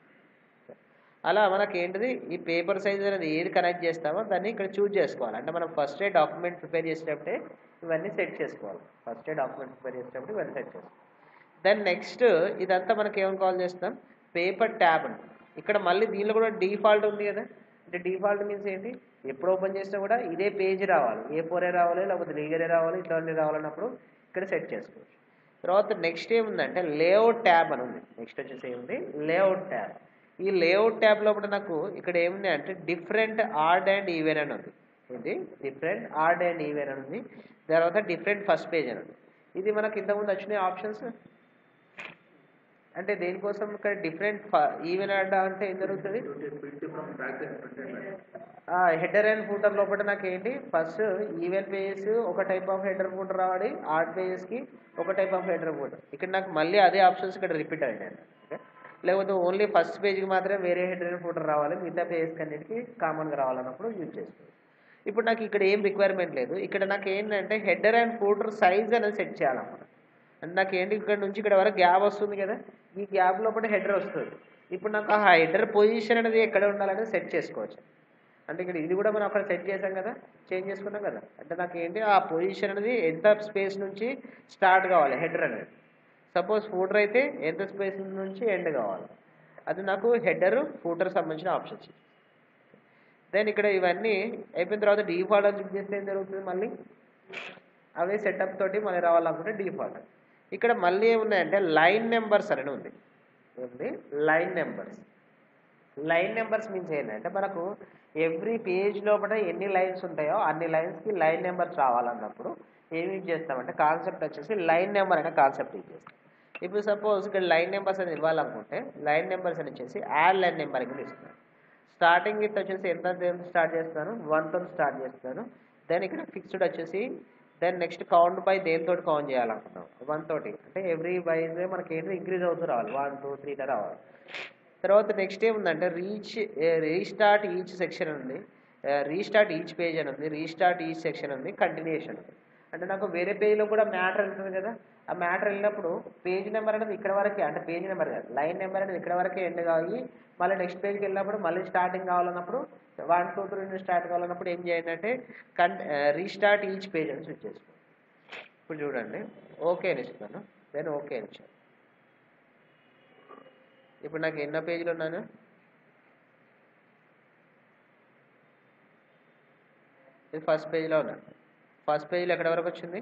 అలా మనకి ఏంటిది ఈ పేపర్ సైజ్ అనేది ఏది కనెక్ట్ చేస్తామో దాన్ని ఇక్కడ చూజ్ చేసుకోవాలి అంటే మనం ఫస్ట్ డే డాక్యుమెంట్ ప్రిపేర్ చేసేటప్పుడే ఇవన్నీ సెట్ చేసుకోవాలి ఫస్ట్ డే డాక్యుమెంట్ ప్రిపేర్ చేసేటప్పుడు ఇవన్నీ సెట్ చేసుకోవాలి దెన్ నెక్స్ట్ ఇదంతా మనకి ఏమని కాల్ చేస్తాం పేపర్ ట్యాబ్ అని ఇక్కడ మళ్ళీ దీనిలో కూడా డిఫాల్ట్ ఉంది కదా అంటే డిఫాల్ట్ మీన్స్ ఏంటి ఎప్పుడు ఓపెన్ చేసినా కూడా ఇదే పేజ్ రావాలి ఏ ఫోరే రావాలి లేకపోతే లీగరే రావాలి ఇట్లాంటివి రావాలన్నప్పుడు ఇక్కడ సెట్ చేసుకోవచ్చు తర్వాత నెక్స్ట్ ఏముందంటే లేఅవుట్ ట్యాబ్ అని ఉంది నెక్స్ట్ వచ్చేసి ఏముంది లేఅవుట్ ట్యాబ్ ఈ లేఅవుట్ ట్యాబ్ లోపల నాకు ఇక్కడ ఏముంది అంటే డిఫరెంట్ ఆర్డ్ అండ్ ఈవెన్ అని ఉంది ఇది డిఫరెంట్ ఆర్డ్ అండ్ ఈవెన్ అని ఉంది తర్వాత డిఫరెంట్ ఫస్ట్ పేజ్ అని ఉంది ఇది మనకి ఇంతకుముందు వచ్చినాయి ఆప్షన్స్ అంటే దేనికోసం ఇక్కడ డిఫరెంట్ ఈవెన్ ఆర్డ్ అంటే ఏం జరుగుతుంది హెడర్ అండ్ ఫూటర్ లోపల నాకు ఏంటి ఫస్ట్ ఈవెన్ పేజెస్ ఒక టైప్ ఆఫ్ హెడర్ ఫూటర్ రావాలి ఆర్ట్ పేజెస్కి ఒక టైప్ ఆఫ్ హెడర్ ఫూటర్ ఇక్కడ నాకు మళ్ళీ అదే ఆప్షన్స్ ఇక్కడ రిపీట్ అయ్యాయి ఓకే లేకపోతే ఓన్లీ ఫస్ట్ పేజ్కి మాత్రమే వేరే హెడర్ అండ్ ఫూటర్ రావాలి మిగతా పేజెస్కి అన్నిటికీ కామన్గా రావాలన్నప్పుడు యూజ్ చేసుకోవచ్చు ఇప్పుడు నాకు ఇక్కడ ఏం రిక్వైర్మెంట్ లేదు ఇక్కడ నాకు ఏంటంటే హెడర్ అండ్ ఫూటర్ సైజ్ అనేది సెట్ చేయాలన్నమాట అంటే నాకు ఏంటి ఇక్కడ నుంచి ఇక్కడ వరకు గ్యాప్ వస్తుంది కదా ఈ గ్యాప్ లోపల హెడర్ వస్తుంది ఇప్పుడు నాకు ఆ హెడర్ పొజిషన్ అనేది ఎక్కడ ఉండాలనేది సెట్ చేసుకోవచ్చు అంటే ఇక్కడ ఇది కూడా మనం అక్కడ సెట్ చేసాం కదా చేంజ్ చేసుకున్నాం కదా అంటే నాకు ఏంటి ఆ పొజిషన్ అనేది ఎంత స్పేస్ నుంచి స్టార్ట్ కావాలి హెడర్ అనేది సపోజ్ ఫూటర్ అయితే ఎంత స్పేస్ నుంచి ఎండ్ కావాలి అది నాకు హెడర్ ఫూటర్ సంబంధించిన ఆప్షన్స్ దెన్ ఇక్కడ ఇవన్నీ అయిపోయిన తర్వాత డిఫాల్ట్ అని క్లిక్ చేస్తే ఏం జరుగుతుంది మళ్ళీ అవే సెటప్ తోటి మళ్ళీ రావాలనుకుంటే డిఫాల్ట్ ఇక్కడ మళ్ళీ ఏమున్నాయంటే లైన్ నెంబర్స్ అని ఉంది ఉంది line numbers line numbers means ఏంటంటే మనకు ఎవ్రీ పేజ్ లోపల ఎన్ని లైన్స్ ఉంటాయో అన్ని లైన్స్కి లైన్ నెంబర్స్ రావాలన్నప్పుడు ఏమి యూజ్ చేస్తామంటే కాన్సెప్ట్ వచ్చేసి లైన్ నెంబర్ అనే కాన్సెప్ట్ యూజ్ చేస్తాం ఇప్పుడు సపోజ్ ఇక్కడ లైన్ నెంబర్స్ అని ఇవ్వాలనుకుంటే లైన్ నెంబర్స్ అని వచ్చేసి యాడ్ లైన్ నెంబర్ కింద ఇస్తున్నాను స్టార్టింగ్ విత్ వచ్చేసి ఎంత స్టార్ట్ చేస్తాను వన్తో స్టార్ట్ చేస్తాను దెన్ ఇక్కడ ఫిక్స్డ్ వచ్చేసి దెన్ నెక్స్ట్ కౌంట్ బై దేనితోటి కౌంట్ చేయాలనుకుంటాం వన్ తోటి అంటే ఎవ్రీ వైజ్ మనకి ఏంటి ఇంక్రీజ్ అవుతూ రావాలి వన్ టూ త్రీ రావాలి తర్వాత నెక్స్ట్ ఏముందంటే రీచ్ రీస్టార్ట్ ఈచ్ సెక్షన్ ఉంది రీస్టార్ట్ ఈచ్ పేజ్ అని ఉంది రీస్టార్ట్ ఈచ్ సెక్షన్ ఉంది కంటిన్యూషన్ ఉంది అంటే నాకు వేరే పేజ్లో కూడా మ్యాటర్ వెళ్తుంది కదా ఆ మ్యాటర్ వెళ్ళినప్పుడు పేజ్ నెంబర్ అనేది ఇక్కడ వరకే అంటే పేజ్ నెంబర్ కాదు లైన్ నెంబర్ అనేది ఇక్కడ వరకే ఎండ్ కావాలి మళ్ళీ నెక్స్ట్ పేజ్కి వెళ్ళినప్పుడు మళ్ళీ స్టార్టింగ్ కావాలన్నప్పుడు వన్ టూ త్రీ నుంచి స్టార్ట్ కావాలన్నప్పుడు ఏం చేయండి అంటే కన్ రీస్టార్ట్ ఈచ్ పేజ్ అని స్విచ్ చేసుకోండి ఇప్పుడు చూడండి ఓకే అని ఇస్తాను దెన్ ఓకే అని ఇచ్చాను ఇప్పుడు నాకు ఎన్నో పేజీలు ఉన్నాను ఇది ఫస్ట్ పేజీలో ఉన్నాను ఫస్ట్ పేజీలో ఎక్కడ వరకు వచ్చింది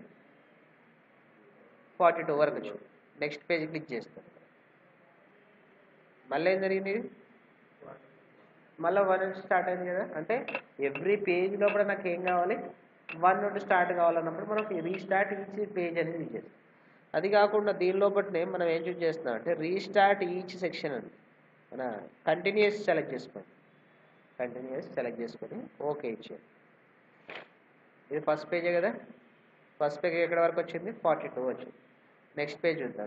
ఫార్టీ టూ వరకు వచ్చింది నెక్స్ట్ పేజ్ క్లిక్ చేస్తాను మళ్ళీ ఏం జరిగింది ఇది మళ్ళీ వన్ నుంచి స్టార్ట్ అయింది కదా అంటే ఎవ్రీ పేజ్ లోపల నాకు ఏం కావాలి వన్ నుండి స్టార్ట్ కావాలన్నప్పుడు మనకి రీస్టార్ట్ ఈచ్ పేజ్ అనేది యూజ్ చేస్తాం అది కాకుండా దీని లోపలనే మనం ఏం చూస్ చేస్తున్నాం అంటే రీస్టార్ట్ ఈచ్ సెక్షన్ అని మన కంటిన్యూస్ సెలెక్ట్ చేసుకోండి కంటిన్యూస్ సెలెక్ట్ చేసుకొని ఓకే ఇచ్చేయండి ఇది ఫస్ట్ పేజే కదా ఫస్ట్ పేజ్ ఎక్కడ వరకు వచ్చింది ఫార్టీ టూ వచ్చింది నెక్స్ట్ పేజ్ చూద్దాం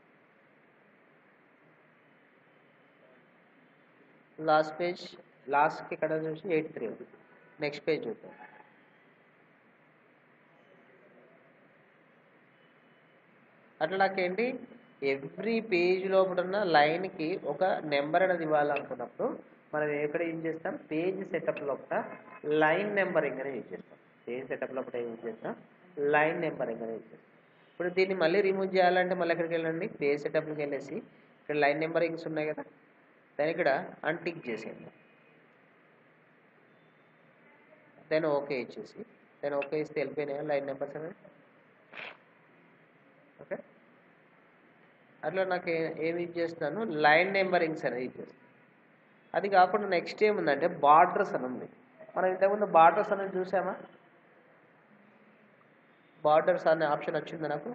లాస్ట్ పేజ్ లాస్ట్కి ఇక్కడ చూసి ఎయిట్ త్రీ ఉంది నెక్స్ట్ పేజ్ చూద్దాం అట్లా నాకేంటి ఎవ్రీ పేజ్ లోపల ఉన్న లైన్కి ఒక నెంబర్ అనేది ఇవ్వాలనుకున్నప్పుడు మనం ఎక్కడ యూజ్ చేస్తాం పేజ్ సెటప్ లోపల లైన్ నెంబరింగ్ అనేది యూజ్ చేస్తాం పేజ్ సెటప్ లోపల ఏం యూజ్ చేస్తాం లైన్ నెంబరింగ్ అనేది యూజ్ చేస్తాం ఇప్పుడు దీన్ని మళ్ళీ రిమూవ్ చేయాలంటే మళ్ళీ ఎక్కడికి వెళ్ళండి పేజ్ సెటప్కి వెళ్ళేసి ఇక్కడ లైన్ నెంబరింగ్స్ ఉన్నాయి కదా దాని ఇక్కడ అన్టిక్ చేసేయండి దెన్ ఓకే ఇచ్చేసి దెన్ ఓకే ఇస్తే వెళ్ళిపోయినాయా లైన్ నెంబర్స్ అనేది ఓకే అట్లా నాకు ఏ- ఏమి యూజ్ చేస్తున్నాను లైన్ నెంబరింగ్స్ అనేది యూజ్ చేస్తాను అది కాకుండా నెక్స్ట్ ఏముందంటే బార్డర్స్ అని ఉంది మనం ఇంతకుముందు బార్డర్స్ అనేది చూసామా బార్డర్స్ అనే ఆప్షన్ వచ్చింది నాకు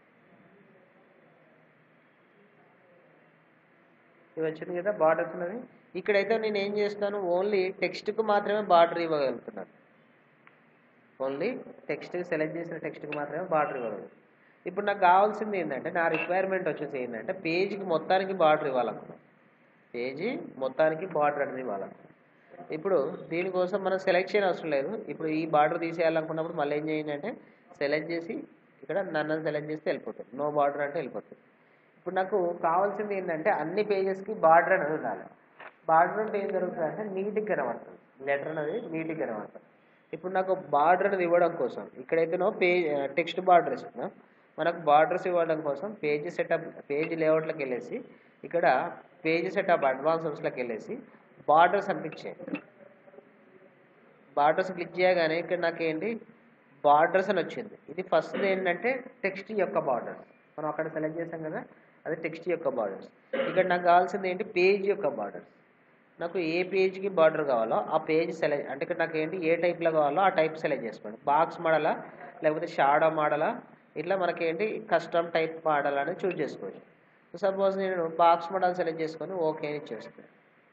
ఇది వచ్చింది కదా బార్డర్స్ అనేది ఇక్కడైతే నేను ఏం చేస్తున్నాను ఓన్లీ టెక్స్ట్కు మాత్రమే బార్డర్ ఇవ్వగలుగుతున్నాను ఓన్లీ టెక్స్ట్ సెలెక్ట్ చేసిన టెక్స్ట్కి మాత్రమే బార్డర్ ఇవ్వగలుగుతాను ఇప్పుడు నాకు కావాల్సింది ఏంటంటే నా రిక్వైర్మెంట్ వచ్చేసి ఏంటంటే పేజీకి మొత్తానికి బార్డర్ ఇవ్వాలనుకున్నాను పేజీ మొత్తానికి బార్డర్ అనేది ఇవ్వాలనుకున్నాను ఇప్పుడు దీనికోసం మనం సెలెక్ట్ చేయని అవసరం లేదు ఇప్పుడు ఈ బార్డర్ తీసేయాలనుకున్నప్పుడు మళ్ళీ ఏం చేయండి అంటే సెలెక్ట్ చేసి ఇక్కడ నన్ను సెలెక్ట్ చేస్తే వెళ్ళిపోతుంది నో బార్డర్ అంటే వెళ్ళిపోతుంది ఇప్పుడు నాకు కావాల్సింది ఏంటంటే అన్ని పేజెస్కి బార్డర్ అనేది ఉండాలి బార్డర్ అంటే ఏం జరుగుతుంది అంటే నీట్గా కనబడుతుంది లెటర్ అనేది నీట్గా కనబడుతుంది ఇప్పుడు నాకు బార్డర్ అనేది ఇవ్వడం కోసం ఇక్కడైతేనో పేజ్ టెక్స్ట్ బార్డర్ ఇస్తున్నా మనకు బార్డర్స్ ఇవ్వడం కోసం పేజ్ సెటప్ పేజ్ లేఅవుట్లోకి వెళ్ళేసి ఇక్కడ పేజ్ సెటప్ అడ్వాన్సెస్లోకి వెళ్ళేసి బార్డర్స్ అని క్లిక్ చేయండి బార్డర్స్ క్లిక్ చేయగానే ఇక్కడ నాకు ఏంటి బార్డర్స్ అని వచ్చింది ఇది ఫస్ట్ ఏంటంటే టెక్స్ట్ యొక్క బార్డర్స్ మనం అక్కడ సెలెక్ట్ చేసాం కదా అది టెక్స్ట్ యొక్క బార్డర్స్ ఇక్కడ నాకు కావాల్సింది ఏంటి పేజ్ యొక్క బార్డర్స్ నాకు ఏ పేజ్కి బార్డర్ కావాలో ఆ పేజ్ సెలెక్ట్ అంటే ఇక్కడ నాకు ఏంటి ఏ టైప్లో కావాలో ఆ టైప్ సెలెక్ట్ చేసుకోండి బాక్స్ మోడలా లేకపోతే షాడో మోడలా ఇట్లా మనకి ఏంటి కస్టమ్ టైప్ మోడల్ అనేది చూస్ చేసుకోవచ్చు సపోజ్ నేను బాక్స్ మోడల్ సెలెక్ట్ చేసుకొని ఓకే అని ఇచ్చేస్తాను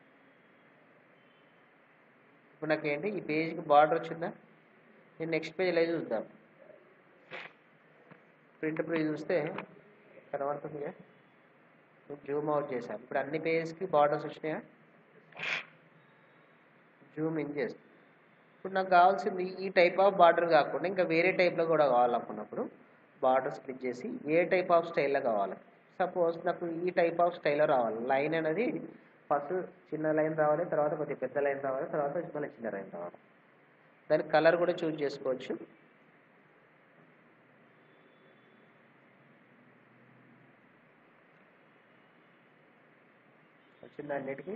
ఇప్పుడు నాకు ఏంటి ఈ పేజ్కి బార్డర్ వచ్చిందా నేను నెక్స్ట్ పేజ్ ఇలా చూద్దాం ప్రింట్ పేజ్ చూస్తే కనబడుతుందిగా జూమ్ అవుట్ చేశాను ఇప్పుడు అన్ని పేజెస్కి బార్డర్స్ వచ్చినాయా జూమ్ ఇన్ చేస్తాను ఇప్పుడు నాకు కావాల్సింది ఈ టైప్ ఆఫ్ బార్డర్ కాకుండా ఇంకా వేరే టైప్లో కూడా కావాలనుకున్నప్పుడు బార్డర్స్ క్లిక్ చేసి ఏ టైప్ ఆఫ్ స్టైల్లో కావాలి సపోజ్ నాకు ఈ టైప్ ఆఫ్ స్టైల్లో రావాలి లైన్ అనేది ఫస్ట్ చిన్న లైన్ రావాలి తర్వాత కొద్దిగా పెద్ద లైన్ రావాలి తర్వాత మళ్ళీ చిన్న లైన్ రావాలి దానికి కలర్ కూడా చూజ్ చేసుకోవచ్చు వచ్చింది అన్నిటికీ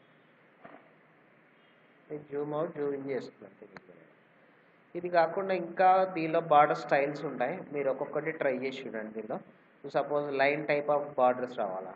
జూమ్ అవుట్ జూమ్ ఇన్ చేస్తున్నాను ఇది కాకుండా ఇంకా దీనిలో బార్డర్ స్టైల్స్ ఉంటాయి మీరు ఒక్కొక్కటి ట్రై చేసి చూడండి దీనిలో suppose line type of borders రావాలా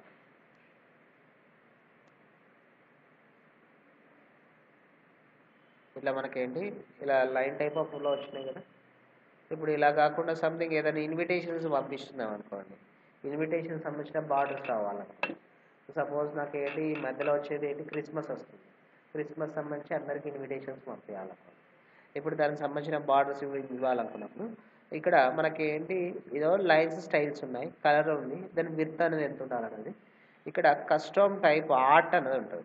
ఇట్లా మనకేంటి ఇలా లైన్ టైప్ ఆఫ్ లో వచ్చినాయి కదా ఇప్పుడు ఇలా కాకుండా సంథింగ్ ఏదైనా ఇన్విటేషన్స్ పంపిస్తున్నాం అనుకోండి ఇన్విటేషన్ సంబంధించిన బార్డర్స్ రావాలనుకోండి సపోజ్ నాకు ఏంటి ఈ మధ్యలో వచ్చేది ఏంటి క్రిస్మస్ వస్తుంది క్రిస్మస్ సంబంధించి అందరికి ఇన్విటేషన్స్ పంపించాలనుకోండి ఇప్పుడు దానికి సంబంధించిన బార్డర్స్ ఇవ్వాలనుకున్నప్పుడు ఇక్కడ మనకి ఏంటి ఏదో లైన్స్ స్టైల్స్ ఉన్నాయి కలర్ ఉంది దాని విత్ అనేది ఎంత ఉండాలన్నది ఇక్కడ కస్టమ్ టైప్ ఆర్ట్ అనేది ఉంటుంది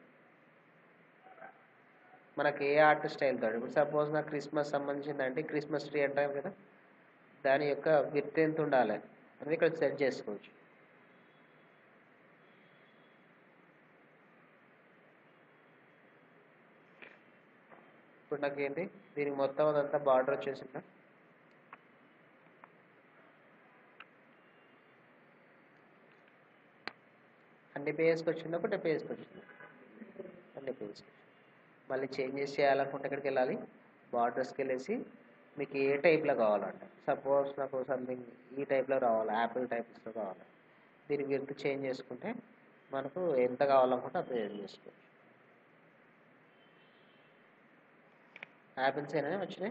మనకి ఏ ఆర్ట్ స్టైల్ తోడు ఇప్పుడు సపోజ్ నాకు క్రిస్మస్ సంబంధించిందంటే క్రిస్మస్ ట్రీ అంటాం కదా దాని యొక్క విత్ ఎంత ఉండాలి అనేది ఇక్కడ సెట్ చేసుకోవచ్చు ఇప్పుడు నాకు ఏంటి దీనికి మొత్తం అదంతా బార్డర్ వచ్చేసిందా అన్ని పేజ్కి వచ్చిందా ఒకటే పేజ్కి వచ్చిందా అన్ని పేజ్కి మళ్ళీ చేంజెస్ చేయాలనుకుంటే ఎక్కడికి వెళ్ళాలి బార్డర్స్కి వెళ్ళేసి మీకు ఏ టైప్లో కావాలంటే సపోజ్ నాకు సంథింగ్ ఈ టైప్లో రావాలి యాపిల్ టైప్స్లో కావాలి దీని విత్ చేంజ్ చేసుకుంటే మనకు ఎంత కావాలనుకుంటే అంత చేంజ్ చేసుకోవచ్చు యాపిల్స్ అయినా వచ్చినాయి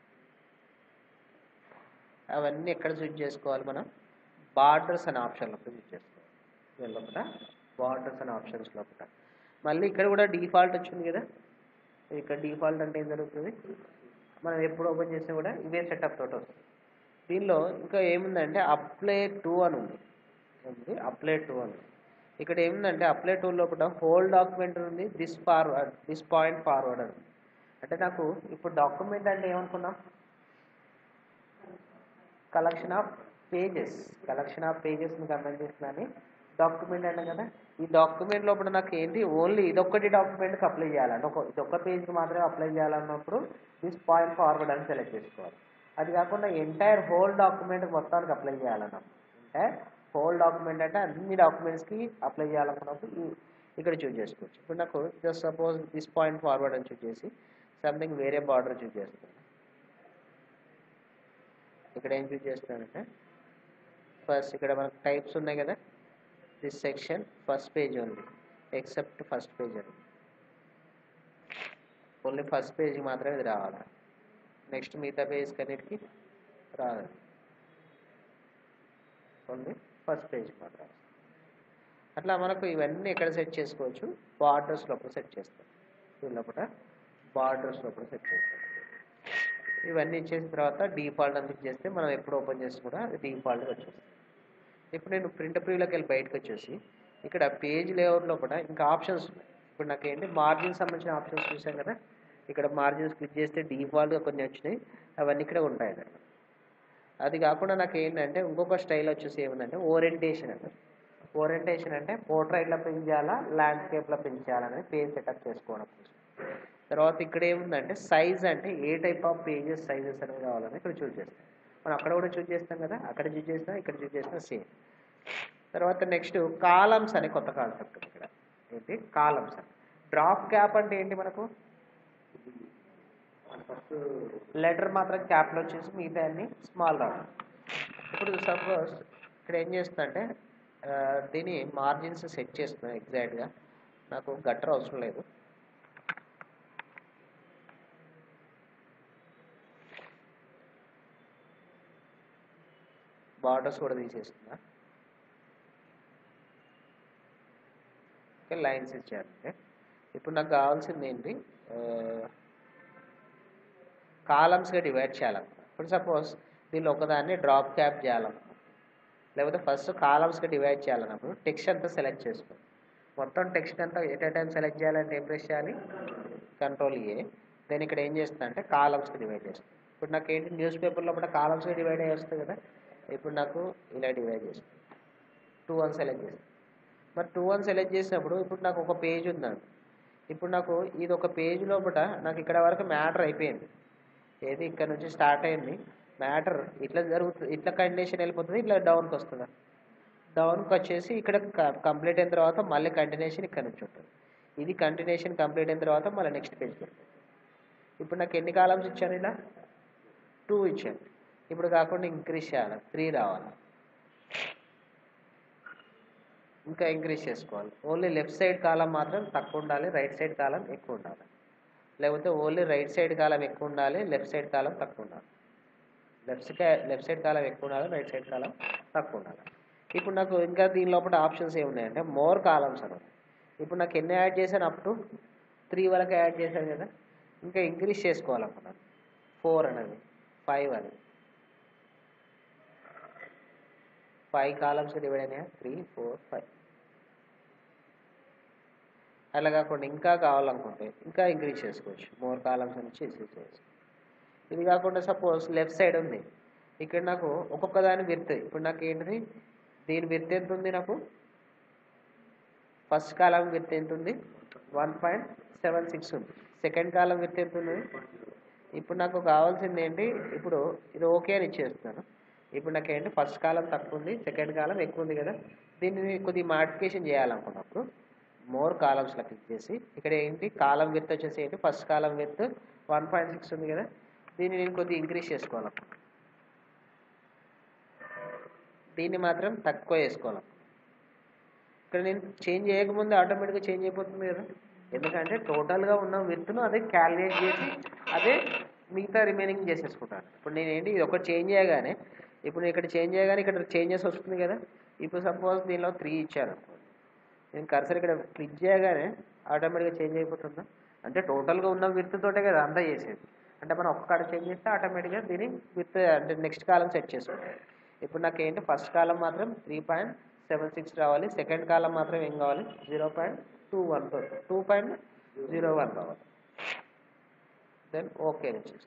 అవన్నీ ఎక్కడ చూజ్ చేసుకోవాలి మనం బార్డర్స్ అనే ఆప్షన్ లోపల చూజ్ చేసుకోవాలి దీని లోపల బార్డర్స్ అనే ఆప్షన్స్ లోపల మళ్ళీ ఇక్కడ కూడా డిఫాల్ట్ వచ్చింది కదా ఇక్కడ డిఫాల్ట్ అంటే ఏం జరుగుతుంది మనం ఎప్పుడు ఓపెన్ చేసినా కూడా ఇవే సెటప్ తోటి వస్తుంది దీనిలో ఇంకా ఏముందంటే అప్లై టూ అని ఉంది ఉంది అప్లై టూ అని ఉంది. ఇక్కడ ఏముందంటే అప్లై టూ లోపల హోల్ డాక్యుమెంట్ ఉంది this forward this point forward అని ఉంది. అంటే నాకు ఇప్పుడు డాక్యుమెంట్ అంటే ఏమనుకున్నాం collection of pages collection of పేజెస్ని కంపెనీ చేస్తున్నాను డాక్యుమెంట్ అంటే కదా ఈ డాక్యుమెంట్ లోపల నాకు ఏంటి ఓన్లీ ఇదొక్కటి డాక్యుమెంట్కి అప్లై చేయాలంటే ఒక ఇదొక్క పేజ్కి మాత్రమే అప్లై చేయాలన్నప్పుడు దిస్ పాయింట్ ఫార్వర్డ్ అని సెలెక్ట్ చేసుకోవాలి అది కాకుండా ఎంటైర్ హోల్ డాక్యుమెంట్ మొత్తానికి అప్లై చేయాలన్నప్పుడు ఎంటైర్ హోల్ డాక్యుమెంట్ అంటే అన్ని డాక్యుమెంట్స్కి అప్లై చేయాలనుకున్నప్పుడు ఈ- ఇక్కడ చూజ్ చేసుకోవచ్చు ఇప్పుడు నాకు just suppose this point forward అని చూజ్ చేసి సంథింగ్ వేరే బార్డర్ చూజ్ చేస్తాను ఇక్కడ ఏం చూజ్ చేస్తానంటే ఫస్ట్ ఇక్కడ మనకు టైప్స్ ఉన్నాయి కదా దిస్ సెక్షన్ ఫస్ట్ పేజ్ ఉంది ఎక్సెప్ట్ ఫస్ట్ పేజ్ అని ఓన్లీ ఫస్ట్ పేజ్కి మాత్రమే ఇది రావాలి నెక్స్ట్ మిగతా పేజ్ కన్నిటికి రాదు ఓన్లీ ఫస్ట్ పేజ్కి మాత్రం అట్లా మనకు ఇవన్నీ ఎక్కడ సెట్ చేసుకోవచ్చు బార్డర్స్ లోపల సెట్ చేస్తాం దీని లోపల బార్డర్స్ లోపల సెట్ చేస్తాం ఇవన్నీ ఇచ్చేసిన తర్వాత డిఫాల్ట్ అని క్లిక్ చేస్తే మనం ఎప్పుడు ఓపెన్ చేసి కూడా అది డిఫాల్ట్గా వచ్చేస్తుంది ఇప్పుడు నేను ప్రింట్ ప్రివ్యూలోకి వెళ్ళి బయటకు వచ్చేసి ఇక్కడ పేజ్ లేఅవుట్ లోపల ఇంకా ఆప్షన్స్ ఉన్నాయి ఇప్పుడు నాకు ఏంటి మార్జిన్ సంబంధించిన ఆప్షన్స్ చూసాం కదా ఇక్కడ మార్జిన్స్ క్లిక్ చేస్తే డిఫాల్ట్గా కొన్ని వచ్చినాయి అవన్నీ ఇక్కడ ఉంటాయి అన్నమాట అది కాకుండా నాకు ఏంటంటే ఇంకొక స్టైల్ వచ్చేసి ఏముందంటే ఓరియంటేషన్ అంటారు ఓరియంటేషన్ అంటే పోర్ట్రైట్లో పెంచాలా ల్యాండ్స్కేప్లో పెంచాలనేది పేజ్ సెటప్ చేసుకోవడం కోసం తర్వాత ఇక్కడ ఏముందంటే సైజ్ అంటే ఏ టైప్ ఆఫ్ పేజెస్ సైజెస్ అనేవి కావాలని ఇక్కడ చూస్ చేస్తాం మనం అక్కడ కూడా చూస్ చేస్తాం కదా అక్కడ చూస్ చేసినా ఇక్కడ చూస్ చేసినా సేమ్ తర్వాత నెక్స్ట్ కాలమ్స్ అనే కొత్త కాన్సెప్ట్ ఉంది ఇక్కడ ఏంటి కాలమ్స్ అని డ్రాప్ క్యాప్ అంటే ఏంటి మనకు లెటర్ మాత్రం క్యాప్లో వచ్చేసి మిగతా అన్ని స్మాల్ రావడం ఇప్పుడు సపోజ్ ఇక్కడ ఏం చేస్తున్నా అంటే ఆ, దీని మార్జిన్స్ సెట్ చేస్తున్నాను ఎగ్జాక్ట్గా నాకు గట్టర్ అవసరం లేదు బార్డర్స్ కూడా తీసేస్తున్నా ఓకే లైన్స్ ఇచ్చారంటే ఇప్పుడు నాకు కావాల్సింది ఏంటి కాలమ్స్గా డివైడ్ చేయాలనుకున్నా ఇప్పుడు సపోజ్ దీనిలో ఒకదాన్ని డ్రాప్ క్యాప్ చేయాలనుకున్నా లేకపోతే ఫస్ట్ కాలమ్స్గా డివైడ్ చేయాలన్నప్పుడు టెక్స్ట్ అంతా సెలెక్ట్ చేసుకో మొత్తం టెక్స్ట్ అంతా ఎట్ ఏ టైం సెలెక్ట్ చేయాలంటే ఏం ప్రెస్ చేయాలి కంట్రోల్ ఏ నేను ఇక్కడ ఏం చేస్తాను అంటే కాలమ్స్కి డివైడ్ చేస్తాను ఇప్పుడు నాకు ఏంటి న్యూస్ పేపర్లో కూడా కాలమ్స్గా డివైడ్ అయ్యి వస్తుంది కదా ఇప్పుడు నాకు ఇలా డివైడ్ చేస్తాను టూ వన్ సెలెక్ట్ చేస్తాను మరి టూ వన్ సెలెక్ట్ చేసినప్పుడు ఇప్పుడు నాకు ఒక పేజ్ ఉందండి ఇప్పుడు నాకు ఇది ఒక పేజ్ లోపల నాకు ఇక్కడ వరకు మ్యాటర్ అయిపోయింది ఏది ఇక్కడ నుంచి స్టార్ట్ అయింది మ్యాటర్ ఇట్లా జరుగుతుంది ఇట్లా కండిషన్ వెళ్ళిపోతుంది ఇట్లా డౌన్కి వస్తుంది డౌన్కి వచ్చేసి ఇక్కడ కంప్లీట్ అయిన తర్వాత మళ్ళీ కంటిన్యూషన్ ఇక్కడ నుంచి ఉంటుంది ఇది కంటిన్యూషన్ కంప్లీట్ అయిన తర్వాత మళ్ళీ నెక్స్ట్ పేజ్ పెడుతుంది ఇప్పుడు నాకు ఎన్ని కాలమ్స్ ఇచ్చాను ఇలా టూ ఇచ్చాను ఇప్పుడు కాకుండా ఇంక్రీజ్ చేయాలి త్రీ రావాలి ఇంకా ఇంక్రీజ్ చేసుకోవాలి ఓన్లీ లెఫ్ట్ సైడ్ కాలం మాత్రం తక్కువ ఉండాలి రైట్ సైడ్ కాలం ఎక్కువ ఉండాలి లేకపోతే ఓన్లీ రైట్ సైడ్ కాలం ఎక్కువ ఉండాలి లెఫ్ట్ సైడ్ కాలం తక్కువ ఉండాలి లెఫ్ట్ లెఫ్ట్ సైడ్ కాలం ఎక్కువ ఉండాలి రైట్ సైడ్ కాలం తక్కువ ఉండాలి ఇప్పుడు నాకు ఇంకా దీని లోపల ఆప్షన్స్ ఏమున్నాయంటే మోర్ కాలమ్స్ అని ఇప్పుడు నాకు ఎన్ని యాడ్ చేశాను అప్ టు త్రీ వరకు యాడ్ చేశాను కదా ఇంకా ఇంక్రీజ్ చేసుకోవాలనుకున్నాను ఫోర్ అనేది ఫైవ్ అని ఫైవ్ కాలమ్స్ డివైడ్ అయినాయా త్రీ ఫోర్ ఫైవ్ అలా కాకుండా ఇంకా కావాలనుకుంటే ఇంకా ఇంక్రీజ్ చేసుకోవచ్చు మోర్ కాలమ్స్ అని చేసేసేయచ్చు ఇది కాకుండా సపోజ్ లెఫ్ట్ సైడ్ ఉంది ఇక్కడ నాకు ఒక్కొక్క దాని విర్త్ ఇప్పుడు నాకు ఏంటిది దీని విర్త్ ఎంత ఉంది నాకు ఫస్ట్ కాలం విర్త్ ఎంత ఉంది వన్ పాయింట్ సెవెన్ సిక్స్ ఉంది సెకండ్ కాలం విర్త్ ఎంత ఉంది ఇప్పుడు నాకు కావాల్సింది ఏంటి ఇప్పుడు ఇది ఓకే అని ఇచ్చేస్తున్నాను ఇప్పుడు నాకు ఏంటి ఫస్ట్ కాలం తక్కువ ఉంది సెకండ్ కాలం ఎక్కువ ఉంది కదా దీన్ని కొద్దిగా మాడిఫికేషన్ చేయాలనుకున్నప్పుడు మోర్ కాలమ్స్లో క్లిక్ చేసి ఇక్కడ ఏంటి కాలం విత్ వచ్చేసి ఏంటి first column width one point six ఉంది కదా దీన్ని నేను కొద్దిగా ఇంక్రీజ్ చేసుకోవాలి దీన్ని మాత్రం తక్కువ వేసుకోవాలి ఇక్కడ నేను చేంజ్ చేయకముందే ఆటోమేటిక్గా చేంజ్ అయిపోతుంది కదా ఎందుకంటే టోటల్గా ఉన్న విత్ను అదే క్యాలిక్యులేట్ చేసి అదే మిగతా రిమైనింగ్ చేసేసుకుంటాను ఇప్పుడు నేను ఏంటి ఇది ఒకటి చేంజ్ చేయగానే ఇప్పుడు ఇక్కడ చేంజ్ చేయగానే ఇక్కడ చేంజెస్ వస్తుంది కదా ఇప్పుడు సపోజ్ దీనిలో త్రీ ఇచ్చాను నేను కర్సర్ ఇక్కడ క్లిక్ చేయగానే ఆటోమేటిక్గా చేంజ్ అయిపోతుందా అంటే టోటల్గా ఉన్న విత్ తోటే కదా అంతా చేసేది అంటే మనం ఒక్కడ చేంజ్ చేస్తే ఆటోమేటిక్గా దీన్ని విత్ అంటే నెక్స్ట్ కాలం సెట్ చేసుకుంటాం ఇప్పుడు నాకు ఏంటి ఫస్ట్ కాలం మాత్రం త్రీ పాయింట్ సెవెన్ సిక్స్ రావాలి సెకండ్ కాలం మాత్రం ఏం కావాలి zero point two one two point zero one రావాలి దెన్ ఓకే చేస్తాను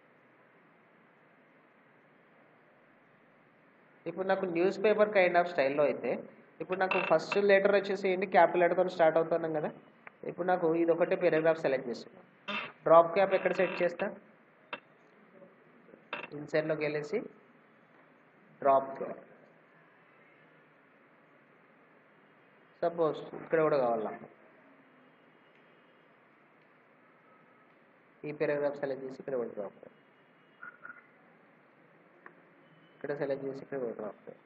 ఇప్పుడు నాకు న్యూస్ పేపర్ కైండ్ ఆఫ్ స్టైల్లో అయితే ఇప్పుడు నాకు ఫస్ట్ లెటర్ వచ్చేసి ఏంటి క్యాపిటల్ లెటర్తో స్టార్ట్ అవుతున్నాం కదా ఇప్పుడు నాకు ఇది ఒకటే పారాగ్రాఫ్ సెలెక్ట్ చేస్తున్నాను డ్రాప్ క్యాప్ ఎక్కడ సెట్ చేస్తా ఇన్సైడ్లోకి వెళ్ళేసి డ్రాప్ క్యాప్ సపోజ్ ఇక్కడ కూడా కావాలి నాకు ఈ పారాగ్రాఫ్ సెలెక్ట్ చేసి ఇక్కడ కూడా డ్రాప్ క్యాప్ ఇక్కడ సెలెక్ట్ చేసి ఇక్కడ కూడా డ్రాప్ క్యాప్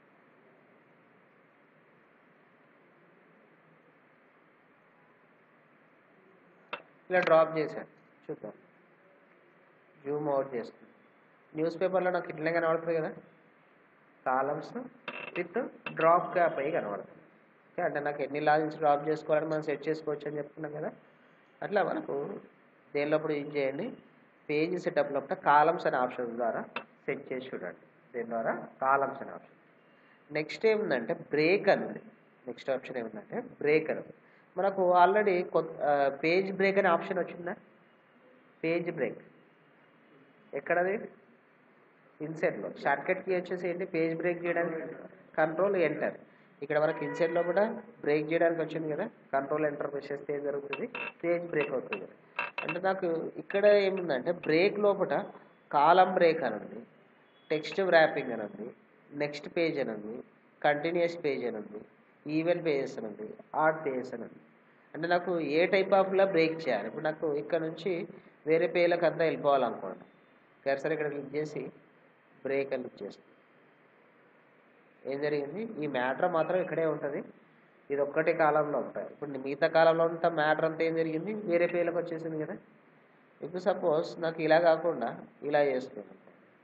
ఇలా డ్రాప్ చేశాను చూద్దాం జూమ్ అవుట్ చేస్తుంది న్యూస్ పేపర్లో నాకు ఇట్లనే కనబడుతుంది కదా కాలమ్స్ విత్ డ్రాప్ క్యాప్ అయ్యి కనబడుతుంది ఓకే అంటే నాకు ఎన్ని లాజిన్స్ డ్రాప్ చేసుకోవాలని మనం సెట్ చేసుకోవచ్చు అని చెప్తున్నాం కదా అట్లా మనకు దేనిలోప్పుడు యూజ్ చేయండి పేజ్ సెటప్ లోపల కాలమ్స్ అనే ఆప్షన్ ద్వారా సెట్ చేసి చూడండి దీని ద్వారా కాలమ్స్ అనే ఆప్షన్ నెక్స్ట్ ఏముందంటే బ్రేక్ అని నెక్స్ట్ ఆప్షన్ ఏముందంటే బ్రేక్ అని మనకు ఆల్రెడీ కొత్త పేజ్ బ్రేక్ అనే ఆప్షన్ వచ్చిందా పేజ్ బ్రేక్ ఎక్కడది ఇన్సెట్లో షార్ట్కట్ కీ వచ్చేసి ఏంటి పేజ్ బ్రేక్ చేయడానికి కంట్రోల్ ఎంటర్ ఇక్కడ మనకి ఇన్సెట్లో కూడా బ్రేక్ చేయడానికి వచ్చింది కదా కంట్రోల్ ఎంటర్ ప్రెస్ చేస్తే ఏం జరుగుతుంది పేజ్ బ్రేక్ అవుతుంది అంటే నాకు ఇక్కడ ఏముందంటే బ్రేక్ లోపల కాలం బ్రేక్ అని ఉంది టెక్స్ట్ ర్యాపింగ్ అని ఉంది నెక్స్ట్ పేజ్ అని ఉంది కంటిన్యూస్ పేజ్ అని ఉంది ఈవెన్ పేజెస్ అని ఉంది ఆర్ట్ పేజెస్ అని ఉంది అంటే నాకు ఏ టైప్ ఆఫ్లో బ్రేక్ చేయాలి ఇప్పుడు నాకు ఇక్కడ నుంచి వేరే పేర్లకు అంతా వెళ్ళిపోవాలనుకోండి కర్సర్ ఇక్కడ క్లిక్ చేసి బ్రేక్ అని క్లిక్ చేస్తాను ఏం జరిగింది ఈ మ్యాటర్ మాత్రం ఇక్కడే ఉంటుంది ఇది ఒక్కటే కాలంలో ఉంటుంది ఇప్పుడు మిగతా కాలంలో అంతా మ్యాటర్ అంతా ఏం జరిగింది వేరే పేర్లకు వచ్చేసింది కదా ఇప్పుడు సపోజ్ నాకు ఇలా కాకుండా ఇలా చేస్తున్నాను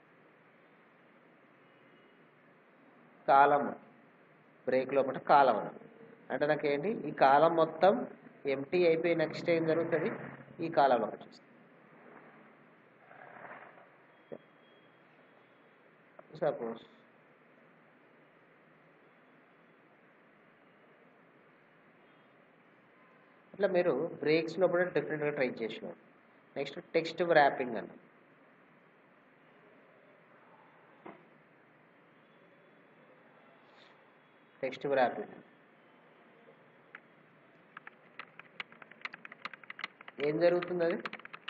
కాలం బ్రేక్ లోపల కాలం అని అంటే నాకేంటి ఈ కాలం మొత్తం ఎంటీ అయిపోయి నెక్స్ట్ ఏం జరుగుతుంది ఈ కాలంలోకి వచ్చేస్తుంది సపోజ్ ఇట్లా మీరు బ్రేక్స్ లోపల డిఫరెంట్గా ట్రై చేసినారు నెక్స్ట్ టెక్స్ట్ ర్యాపింగ్ అని టెక్స్ట్ ర్యాపింగ్ ఏం జరుగుతుంది అది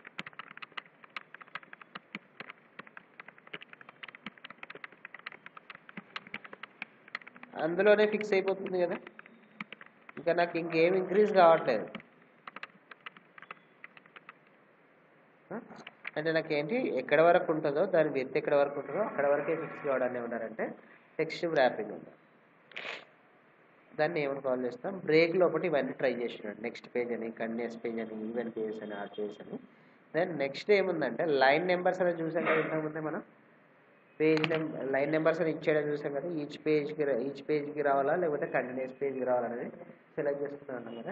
అందులోనే ఫిక్స్ అయిపోతుంది కదా ఇంకా నాకు ఇంకేం ఇంక్రీజ్ కావట్లేదు ఆ? అంటే నాకు ఏంటి ఎక్కడ వరకు ఉంటుందో దాని విత్ ఎక్కడ వరకు ఉంటుందో అక్కడ వరకే ఫిక్స్ కావడాన్ని ఏమన్నారంటే టెక్స్ట్ ర్యాపింగ్ ఉంది దాన్ని ఏమని కాల్ చేస్తాం బ్రేక్ లోపల ఇవన్నీ ట్రై చేసినాడు నెక్స్ట్ పేజ్ అని కంటిన్యూస్ పేజ్ అని ఈవెన్ పేజ్ అని ఆర్ పేజ్ అని దెన్ నెక్స్ట్ ఏముందంటే లైన్ నెంబర్స్ అనేది చూసాం కదా ఇంతకుముందే మనం పేజ్ నెంబర్ లైన్ నెంబర్స్ అని ఇచ్చేయడం చూసాం కదా ఈచ్ పేజ్కి ఈచ్ పేజ్కి రావాలా లేకపోతే కంటిన్యూస్ పేజ్కి రావాలనేది సెలెక్ట్ చేసుకున్నాను కదా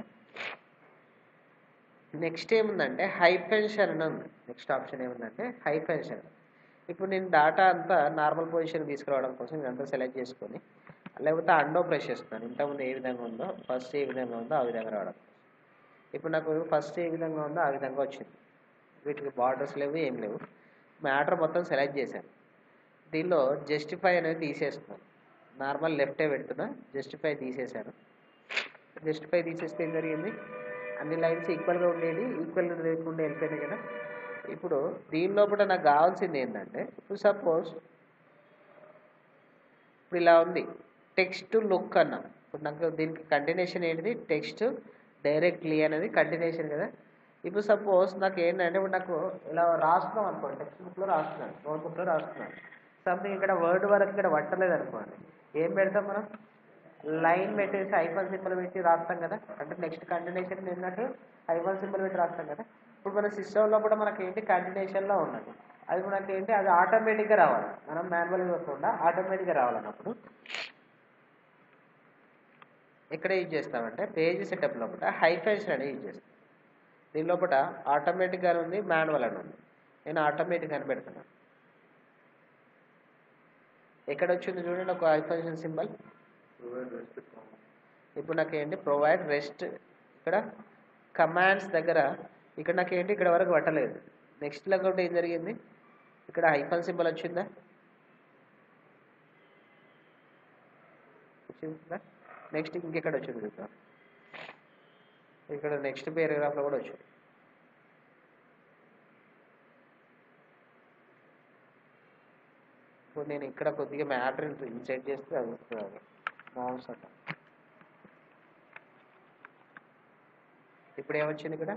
నెక్స్ట్ ఏముందంటే హై పెన్షన్ అని ఉంది నెక్స్ట్ ఆప్షన్ ఏముందంటే హై పెన్షన్ ఇప్పుడు నేను డాటా అంతా నార్మల్ పొజిషన్ తీసుకురావడం కోసం ఇదంతా సెలెక్ట్ చేసుకొని లేకపోతే అండో ప్రెస్ చేస్తున్నాను ఇంతకుముందు ఏ విధంగా ఉందో ఫస్ట్ ఏ విధంగా ఉందో ఆ విధంగా రావడం ఇప్పుడు నాకు ఫస్ట్ ఏ విధంగా ఉందో ఆ విధంగా వచ్చింది వీటికి బార్డర్స్ లేవు ఏం లేవు మ్యాటర్ మొత్తం సెలెక్ట్ చేశాను దీనిలో జస్టిఫై అనేది తీసేస్తున్నాను నార్మల్ లెఫ్టే పెడుతున్నా జస్టిఫై తీసేశాను జస్టిఫై తీసేస్తే ఏం జరిగింది అన్ని లైన్స్ ఈక్వల్గా ఉండేది ఈక్వల్గా లేకుండా వెళ్ళిపోయినాయి కదా ఇప్పుడు దీని లోపల నాకు కావాల్సింది ఏంటంటే ఇప్పుడు సపోజ్ ఇప్పుడు ఇలా ఉంది టెక్స్ట్ లుక్ అన్నా ఇప్పుడు నాకు దీనికి కంటిన్యూషన్ ఏంటిది టెక్స్ట్ డైరెక్ట్లీ అనేది కంటిన్యూషన్ కదా ఇప్పుడు సపోజ్ నాకు ఏంటంటే ఇప్పుడు నాకు ఇలా రాస్తున్నాం అనుకోండి టెక్స్ట్ బుక్లో రాస్తున్నాను నోట్ బుక్లో రాస్తున్నాను సంథింగ్ ఇక్కడ వర్డ్ వరకు ఇక్కడ పట్టలేదు అనుకోండి ఏం పెడతాం మనం లైన్ పెట్టేసి ఐఫోన్ సింబల్ పెట్టి రాస్తాం కదా అంటే నెక్స్ట్ కంటిన్యూషన్ ఏంటంటే ఐఫోన్ సింబల్ పెట్టి రాస్తాం కదా ఇప్పుడు మన సిస్టంలో కూడా మనకి ఏంటి కంటిన్యూషన్లో ఉన్నది అది మనకి ఏంటి అది ఆటోమేటిక్గా రావాలి మనం మాన్యువల్ ఇవ్వకుండా ఆటోమేటిక్గా రావాలన్నప్పుడు ఎక్కడ యూజ్ చేస్తామంటే పేజ్ సెటప్ లోపల హైఫెన్షన్ అనేది యూజ్ చేస్తాం దీని లోపల ఆటోమేటిక్గా ఉంది మాన్యువల్ అని ఉంది నేను ఆటోమేటిక్ అని పెడుతున్నాను ఎక్కడ వచ్చింది చూడండి ఒక హైఫెన్షన్ సింబల్ ఇప్పుడు నాకు ఏంటి ప్రొవైడ్ రెస్ట్ ఇక్కడ కమాండ్స్ దగ్గర ఇక్కడ నాకు ఏంటి ఇక్కడ వరకు పట్టలేదు నెక్స్ట్ లెక్కౌట్ ఏం జరిగింది ఇక్కడ హైఫన్ సింబల్ వచ్చిందా వచ్చిందా నెక్స్ట్ ఇంకెక్కడ వచ్చింది చూద్దాం ఇక్కడ నెక్స్ట్ పేరాగ్రాఫ్లో కూడా వచ్చింది ఇప్పుడు నేను ఇక్కడ కొద్దిగా మ్యాటర్ ఇన్సెట్ చేస్తే అది వస్తుంది మౌస్ అట్ట ఇప్పుడు ఏమొచ్చింది ఇక్కడ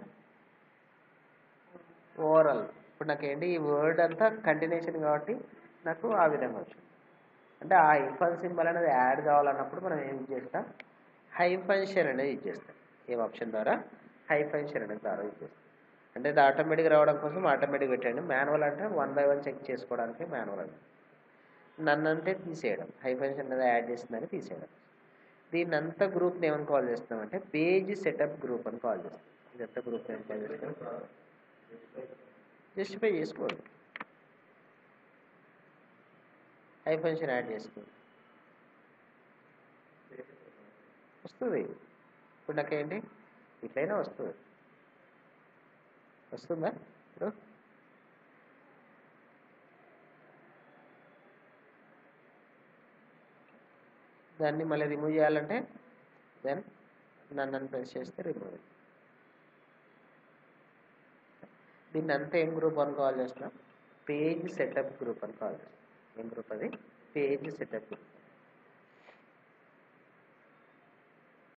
ఓవరాల్ ఇప్పుడు నాకు ఏంటి ఈ వర్డ్ అంతా కంటిన్యూషన్ కాబట్టి నాకు ఆ విధంగా వచ్చింది అంటే ఆ హైఫన్ సింబల్ అనేది యాడ్ కావాలన్నప్పుడు మనం ఏం చేస్తాం హైఫన్షన్ అనేది యూజ్ చేస్తాం ఏ ఆప్షన్ ద్వారా హైఫన్షన్ అనేది ద్వారా యూజ్ చేస్తాం అంటే ఇది ఆటోమేటిక్ రావడం కోసం ఆటోమేటిక్ పెట్టండి మాన్యువల్ అంటే వన్ బై వన్ చెక్ చేసుకోవడానికి మాన్యువల్ అంటే నన్ను అంటే తీసేయడం హైఫన్షన్ అనేది యాడ్ చేసిందని తీసేయడం దీన్ని అంతా గ్రూప్ని ఏమని కాల్ చేస్తామంటే పేజ్ సెటప్ గ్రూప్ అని కాల్ చేస్తాం ఇదంతా గ్రూప్ ఏం కాల్ చేస్తాం జస్టిఫై చేసుకోండి హైఫన్షన్ యాడ్ చేసుకోండి వస్తుంది ఇప్పుడు నాకేంటి ఇట్లయినా వస్తుంది వస్తుందా ఇప్పుడు దాన్ని మళ్ళీ రిమూవ్ చేయాలంటే దెన్ నన్ను ప్రెస్ చేస్తే రిమూవ్ దీన్ని అంతా ఏం గ్రూప్ అని కాల్ చేస్తున్నాం పేజ్ సెటప్ గ్రూప్ అని కాల్ చేస్తాం ఏం గ్రూప్ అది పేజ్ సెటప్ గ్రూప్